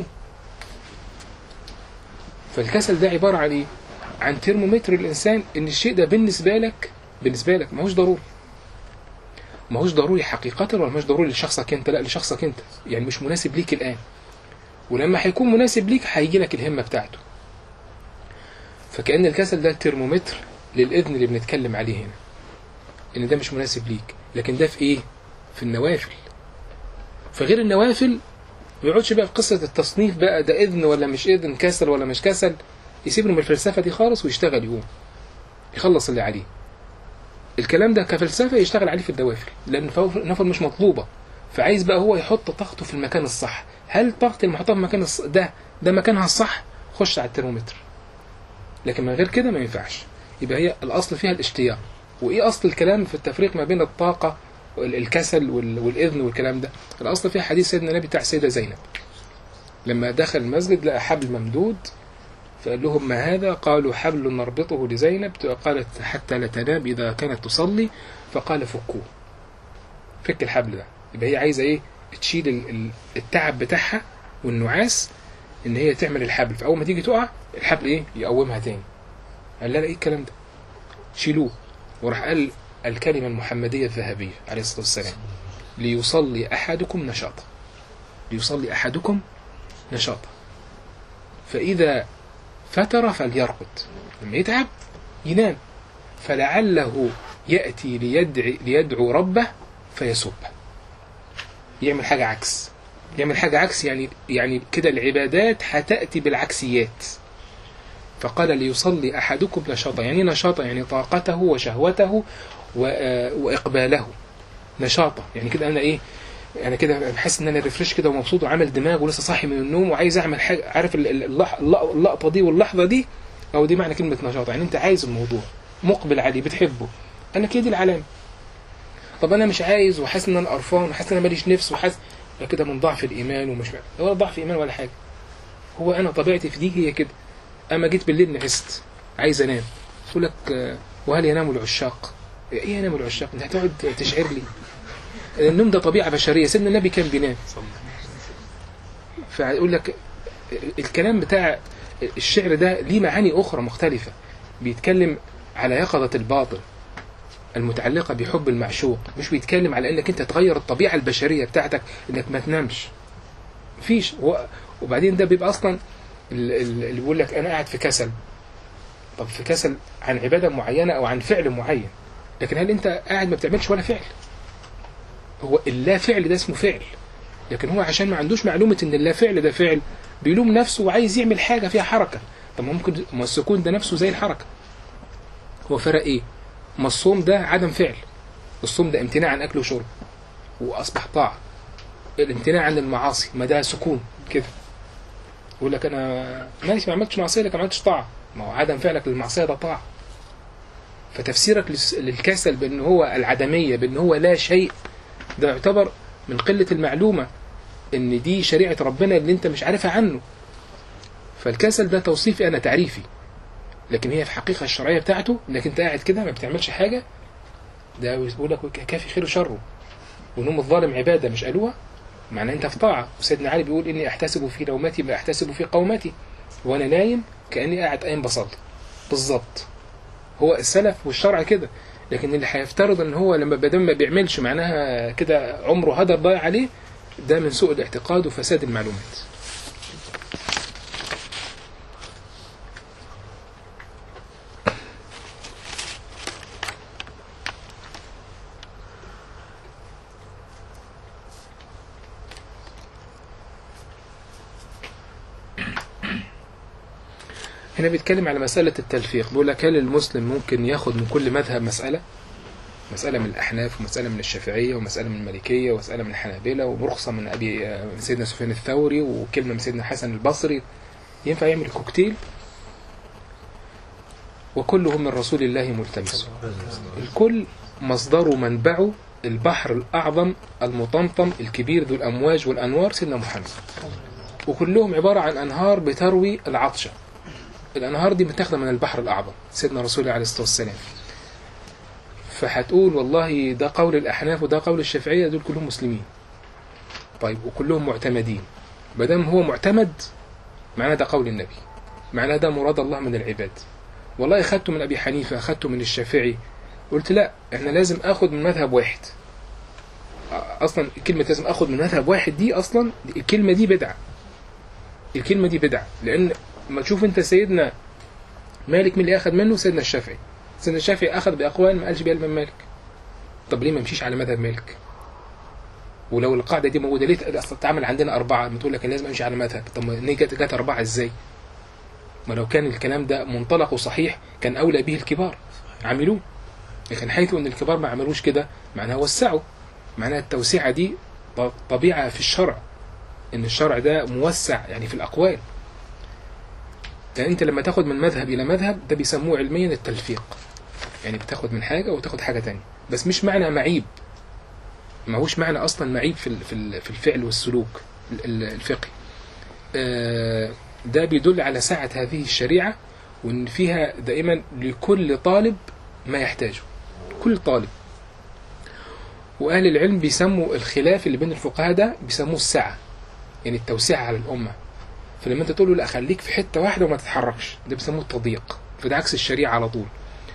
فالكسل ده عباره عن ايه عن ترمومتر الانسان ان الشيء ده بالنسبه لك بالنسبه لك ماهوش ضروري ماهوش ضروري حقيقة ولا ماهوش ضروري لشخصك انت لا لشخصك انت يعني مش مناسب ليك الان ولما هيكون مناسب ليك هيجي لك الهمة بتاعته فكأن الكسل ده ترمومتر للإذن اللي بنتكلم عليه هنا ان ده مش مناسب ليك لكن ده في ايه في النوافل فغير النوافل ما يقعدش بقى في قصة التصنيف بقى ده إذن ولا مش إذن كسل ولا مش كسل يسيب له من الفلسفة دي خالص ويشتغل يقوم يخلص اللي عليه الكلام ده كفلسفة يشتغل عليه في الدوافل لأن النوافل مش مطلوبة فعايز بقى هو يحط طاقته في المكان الصح هل طاقه المحطه في مكان الص... ده ده مكانها الصح خش على الترمومتر لكن من غير كده ما ينفعش يبقى هي الاصل فيها الاشتياق وايه اصل الكلام في التفريق ما بين الطاقه وال- الكسل وال- والاذن والكلام ده الاصل فيها حديث سيدنا النبي بتاع السيده زينب لما دخل المسجد لقى حبل ممدود فقال لهم ما هذا قالوا حبل نربطه لزينب قالت حتى لا تنام إذا كانت تصلي فقال فكوه فك الحبل ده يبقى هي عايزة إيه تشيل ال- ال- التعب بتاعها والنعاس إن هي تعمل الحبل فأول ما تيجي تقع الحبل إيه يقومها تاني قال لا لا إيه الكلام ده شيلوه وراح قال الكلمة المحمدية الذهبية عليه الصلاة والسلام ليصلي أحدكم نشاطا ليصلي أحدكم نشاطا فإذا فتر فليرقد لما يتعب ينام فلعله يأتي ليدعي ليدعو ربه فيسبه يعمل حاجة عكس يعمل حاجة عكس يعني يعني كده العبادات هتأتي بالعكسيات فقال ليصلي أحدكم نشاطا يعني إيه نشاطا يعني طاقته وشهوته و- آه، وإقباله نشاطا يعني كده أنا إيه انا كده بحس ان انا ريفريش كده ومبسوط وعامل دماغ ولسه صاحي من النوم وعايز اعمل حاجه عارف ال- ال- اللح- اللق- اللقطه دي واللحظه دي او دي معنى كلمه نشاط يعني انت عايز الموضوع مقبل عليه بتحبه انا كده دي العلامه طب انا مش عايز وحاسس ان انا قرفان وحاسس ان انا ماليش نفس وحاسس ده كده من ضعف الايمان ومش ولا ضعف ايمان ولا حاجه هو انا طبيعتي في دي هي كده اما جيت بالليل نعست عايز انام يقول لك آه، وهل ينام العشاق ايه ينام العشاق انت هتقعد تشعر لي النوم ده طبيعه بشريه سيدنا النبي كان بينام فيقول لك الكلام بتاع الشعر ده ليه معاني اخرى مختلفه بيتكلم على يقظه الباطن المتعلقه بحب المعشوق مش بيتكلم على انك انت تغير الطبيعه البشريه بتاعتك انك ما تنامش مفيش هو وبعدين ده بيبقى اصلا ال- ال- اللي بيقول لك انا قاعد في كسل طب في كسل عن عباده معينه او عن فعل معين لكن هل انت قاعد ما بتعملش ولا فعل هو اللا فعل ده اسمه فعل لكن هو عشان ما عندوش معلومة ان اللا فعل ده فعل بيلوم نفسه وعايز يعمل حاجة فيها حركة طب ما ممكن ما السكون ده نفسه زي الحركة هو فرق ايه ما الصوم ده عدم فعل الصوم ده امتناع عن اكل وشرب واصبح طاعة الامتناع عن المعاصي ما ده سكون كده يقول لك انا ماشي ما عملتش معصية لك ما عملتش طاعة ما هو عدم فعلك للمعصية ده طاعة فتفسيرك للس- للكسل بان هو العدمية بان هو لا شيء ده يعتبر من قلة المعلومة ان دي شريعة ربنا اللي انت مش عارفها عنه فالكسل ده توصيفي انا تعريفي لكن هي في الحقيقة الشرعية بتاعته انك انت قاعد كده ما بتعملش حاجة ده بيقول لك كافي خير وشره ونوم الظالم عبادة مش قالوها معناه انت في طاعة وسيدنا علي بيقول اني احتسب في نومتي ما احتسب في قومتي وانا نايم كاني قاعد قايم بصلي بالظبط هو السلف والشرع كده لكن اللي هيفترض ان هو لما بدل ما بيعملش معناها كده عمره هدر ضايع عليه ده من سوء الاعتقاد وفساد المعلومات هنا بيتكلم على مسألة التلفيق بيقول لك هل المسلم ممكن ياخد من كل مذهب مسألة مسألة من الأحناف ومسألة من الشافعية ومسألة من المالكية ومسألة من الحنابلة ورخصة من أبي من سيدنا سفيان الثوري وكلمة من سيدنا حسن البصري ينفع يعمل كوكتيل وكلهم من رسول الله ملتمس الكل مصدره منبعه البحر الأعظم المطمطم الكبير ذو الأمواج والأنوار سيدنا محمد وكلهم عبارة عن أنهار بتروي العطشة الأنهار دي متاخدة من البحر الأعظم سيدنا رسول الله عليه الصلاة والسلام فهتقول والله ده قول الأحناف وده قول الشافعية دول كلهم مسلمين طيب وكلهم معتمدين مادام هو معتمد معناه ده قول النبي معناه ده مراد الله من العباد والله أخدته من أبي حنيفة أخدته من الشافعي قلت لا احنا لازم اخد من مذهب واحد اصلا كلمة لازم اخد من مذهب واحد دي اصلا الكلمة دي بدعة الكلمة دي بدعة لان ما تشوف انت سيدنا مالك مين اللي اخذ منه سيدنا الشافعي سيدنا الشافعي اخذ باقوال ما قالش بيها الامام مالك طب ليه ما مشيش على مذهب مالك ولو القاعدة دي موجودة ليه اصلا اتعمل عندنا أربعة بتقول لك لازم أمشي على مذهب طب ما ليه جت جت أربعة إزاي؟ ما لو كان الكلام ده منطلق وصحيح كان أولى به الكبار عملوه لكن حيث أن الكبار ما عملوش كده معناها وسعوا معناها التوسعة دي طبيعة في الشرع ان الشرع ده موسع يعني في الاقوال يعني انت لما تاخد من مذهب الى مذهب ده بيسموه علميا التلفيق يعني بتاخد من حاجه وتاخد حاجه تانية بس مش معنى معيب ما هوش معنى اصلا معيب في ال- في ال- في الفعل والسلوك ال- ال- الفقهي آه، ده بيدل على سعة هذه الشريعة وإن فيها دائما لكل طالب ما يحتاجه كل طالب وأهل العلم بيسموا الخلاف اللي بين الفقهاء ده بيسموه السعة يعني التوسعة على الأمة فلما أنت تقول له لا خليك في حتة واحدة وما تتحركش ده بيسموه التضييق فده عكس الشريعة على طول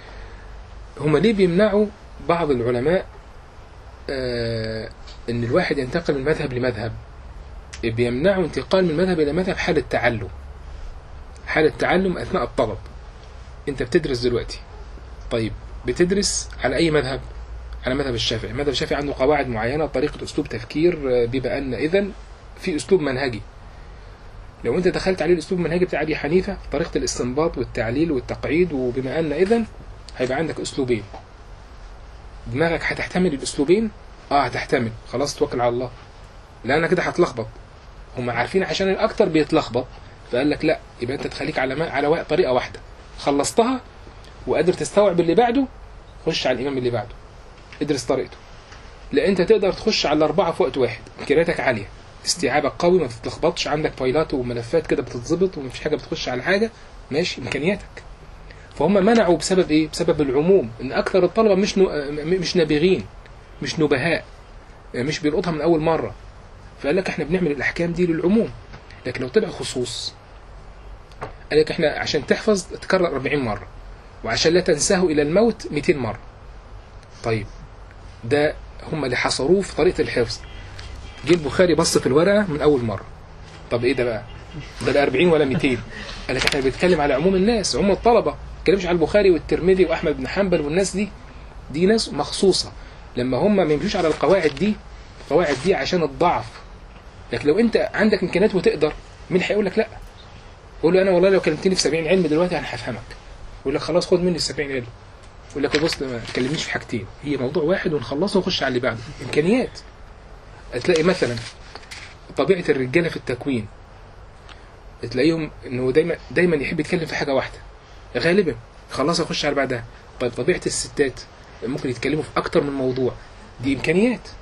هما ليه بيمنعوا بعض العلماء آه ان الواحد ينتقل من مذهب لمذهب بيمنعوا انتقال من مذهب الى مذهب حال التعلم حال التعلم اثناء الطلب انت بتدرس دلوقتي طيب بتدرس على اي مذهب على مذهب الشافعي المذهب الشافعي عنده قواعد معينه طريقه اسلوب تفكير آه، بيبقى ان اذا في اسلوب منهجي لو انت دخلت عليه الاسلوب المنهجي بتاع ابي حنيفه طريقه الاستنباط والتعليل والتقعيد وبما ان اذا هيبقى عندك اسلوبين دماغك هتحتمل الاسلوبين اه هتحتمل خلاص توكل على الله لان كده هتلخبط هم عارفين عشان الاكتر بيتلخبط فقال لك لا يبقى انت تخليك على ما على وا- طريقه واحده خلصتها وقادر تستوعب اللي بعده خش على الامام اللي بعده ادرس طريقته لا انت تقدر تخش على الاربعه في وقت واحد امكانياتك عاليه استيعابك قوي ما تتلخبطش عندك فايلات وملفات كده بتتظبط ومفيش حاجه بتخش على حاجه ماشي امكانياتك فهم منعوا بسبب ايه بسبب العموم ان اكثر الطلبه مش نو... م- مش نابغين مش نبهاء مش بيلقطها من اول مره فقال لك احنا بنعمل الاحكام دي للعموم لكن لو طلع خصوص قال لك احنا عشان تحفظ تكرر 40 مره وعشان لا تنساه الى الموت 200 مره طيب ده هم اللي حصروه في طريقه الحفظ جه البخاري بص في الورقه من اول مره طب ايه ده بقى ده لا 40 ولا 200 قال لك احنا بنتكلم على عموم الناس عموم الطلبه ما بنتكلمش على البخاري والترمذي واحمد بن حنبل والناس دي دي ناس مخصوصه لما هم ما يمشوش على القواعد دي القواعد دي عشان الضعف لكن لو انت عندك امكانيات وتقدر مين هيقول لك لا قول له انا والله لو كلمتني في 70 علم دلوقتي انا هفهمك يقول لك خلاص خد مني ال 70 علم يقول لك بص ما تكلمنيش في حاجتين هي موضوع واحد ونخلصه ونخش على اللي بعده امكانيات هتلاقي مثلا طبيعه الرجاله في التكوين تلاقيهم انه دايما دايما يحب يتكلم في حاجه واحده غالبا خلاص اخش على بعدها طيب طبيعه الستات ممكن يتكلموا في اكتر من موضوع دي امكانيات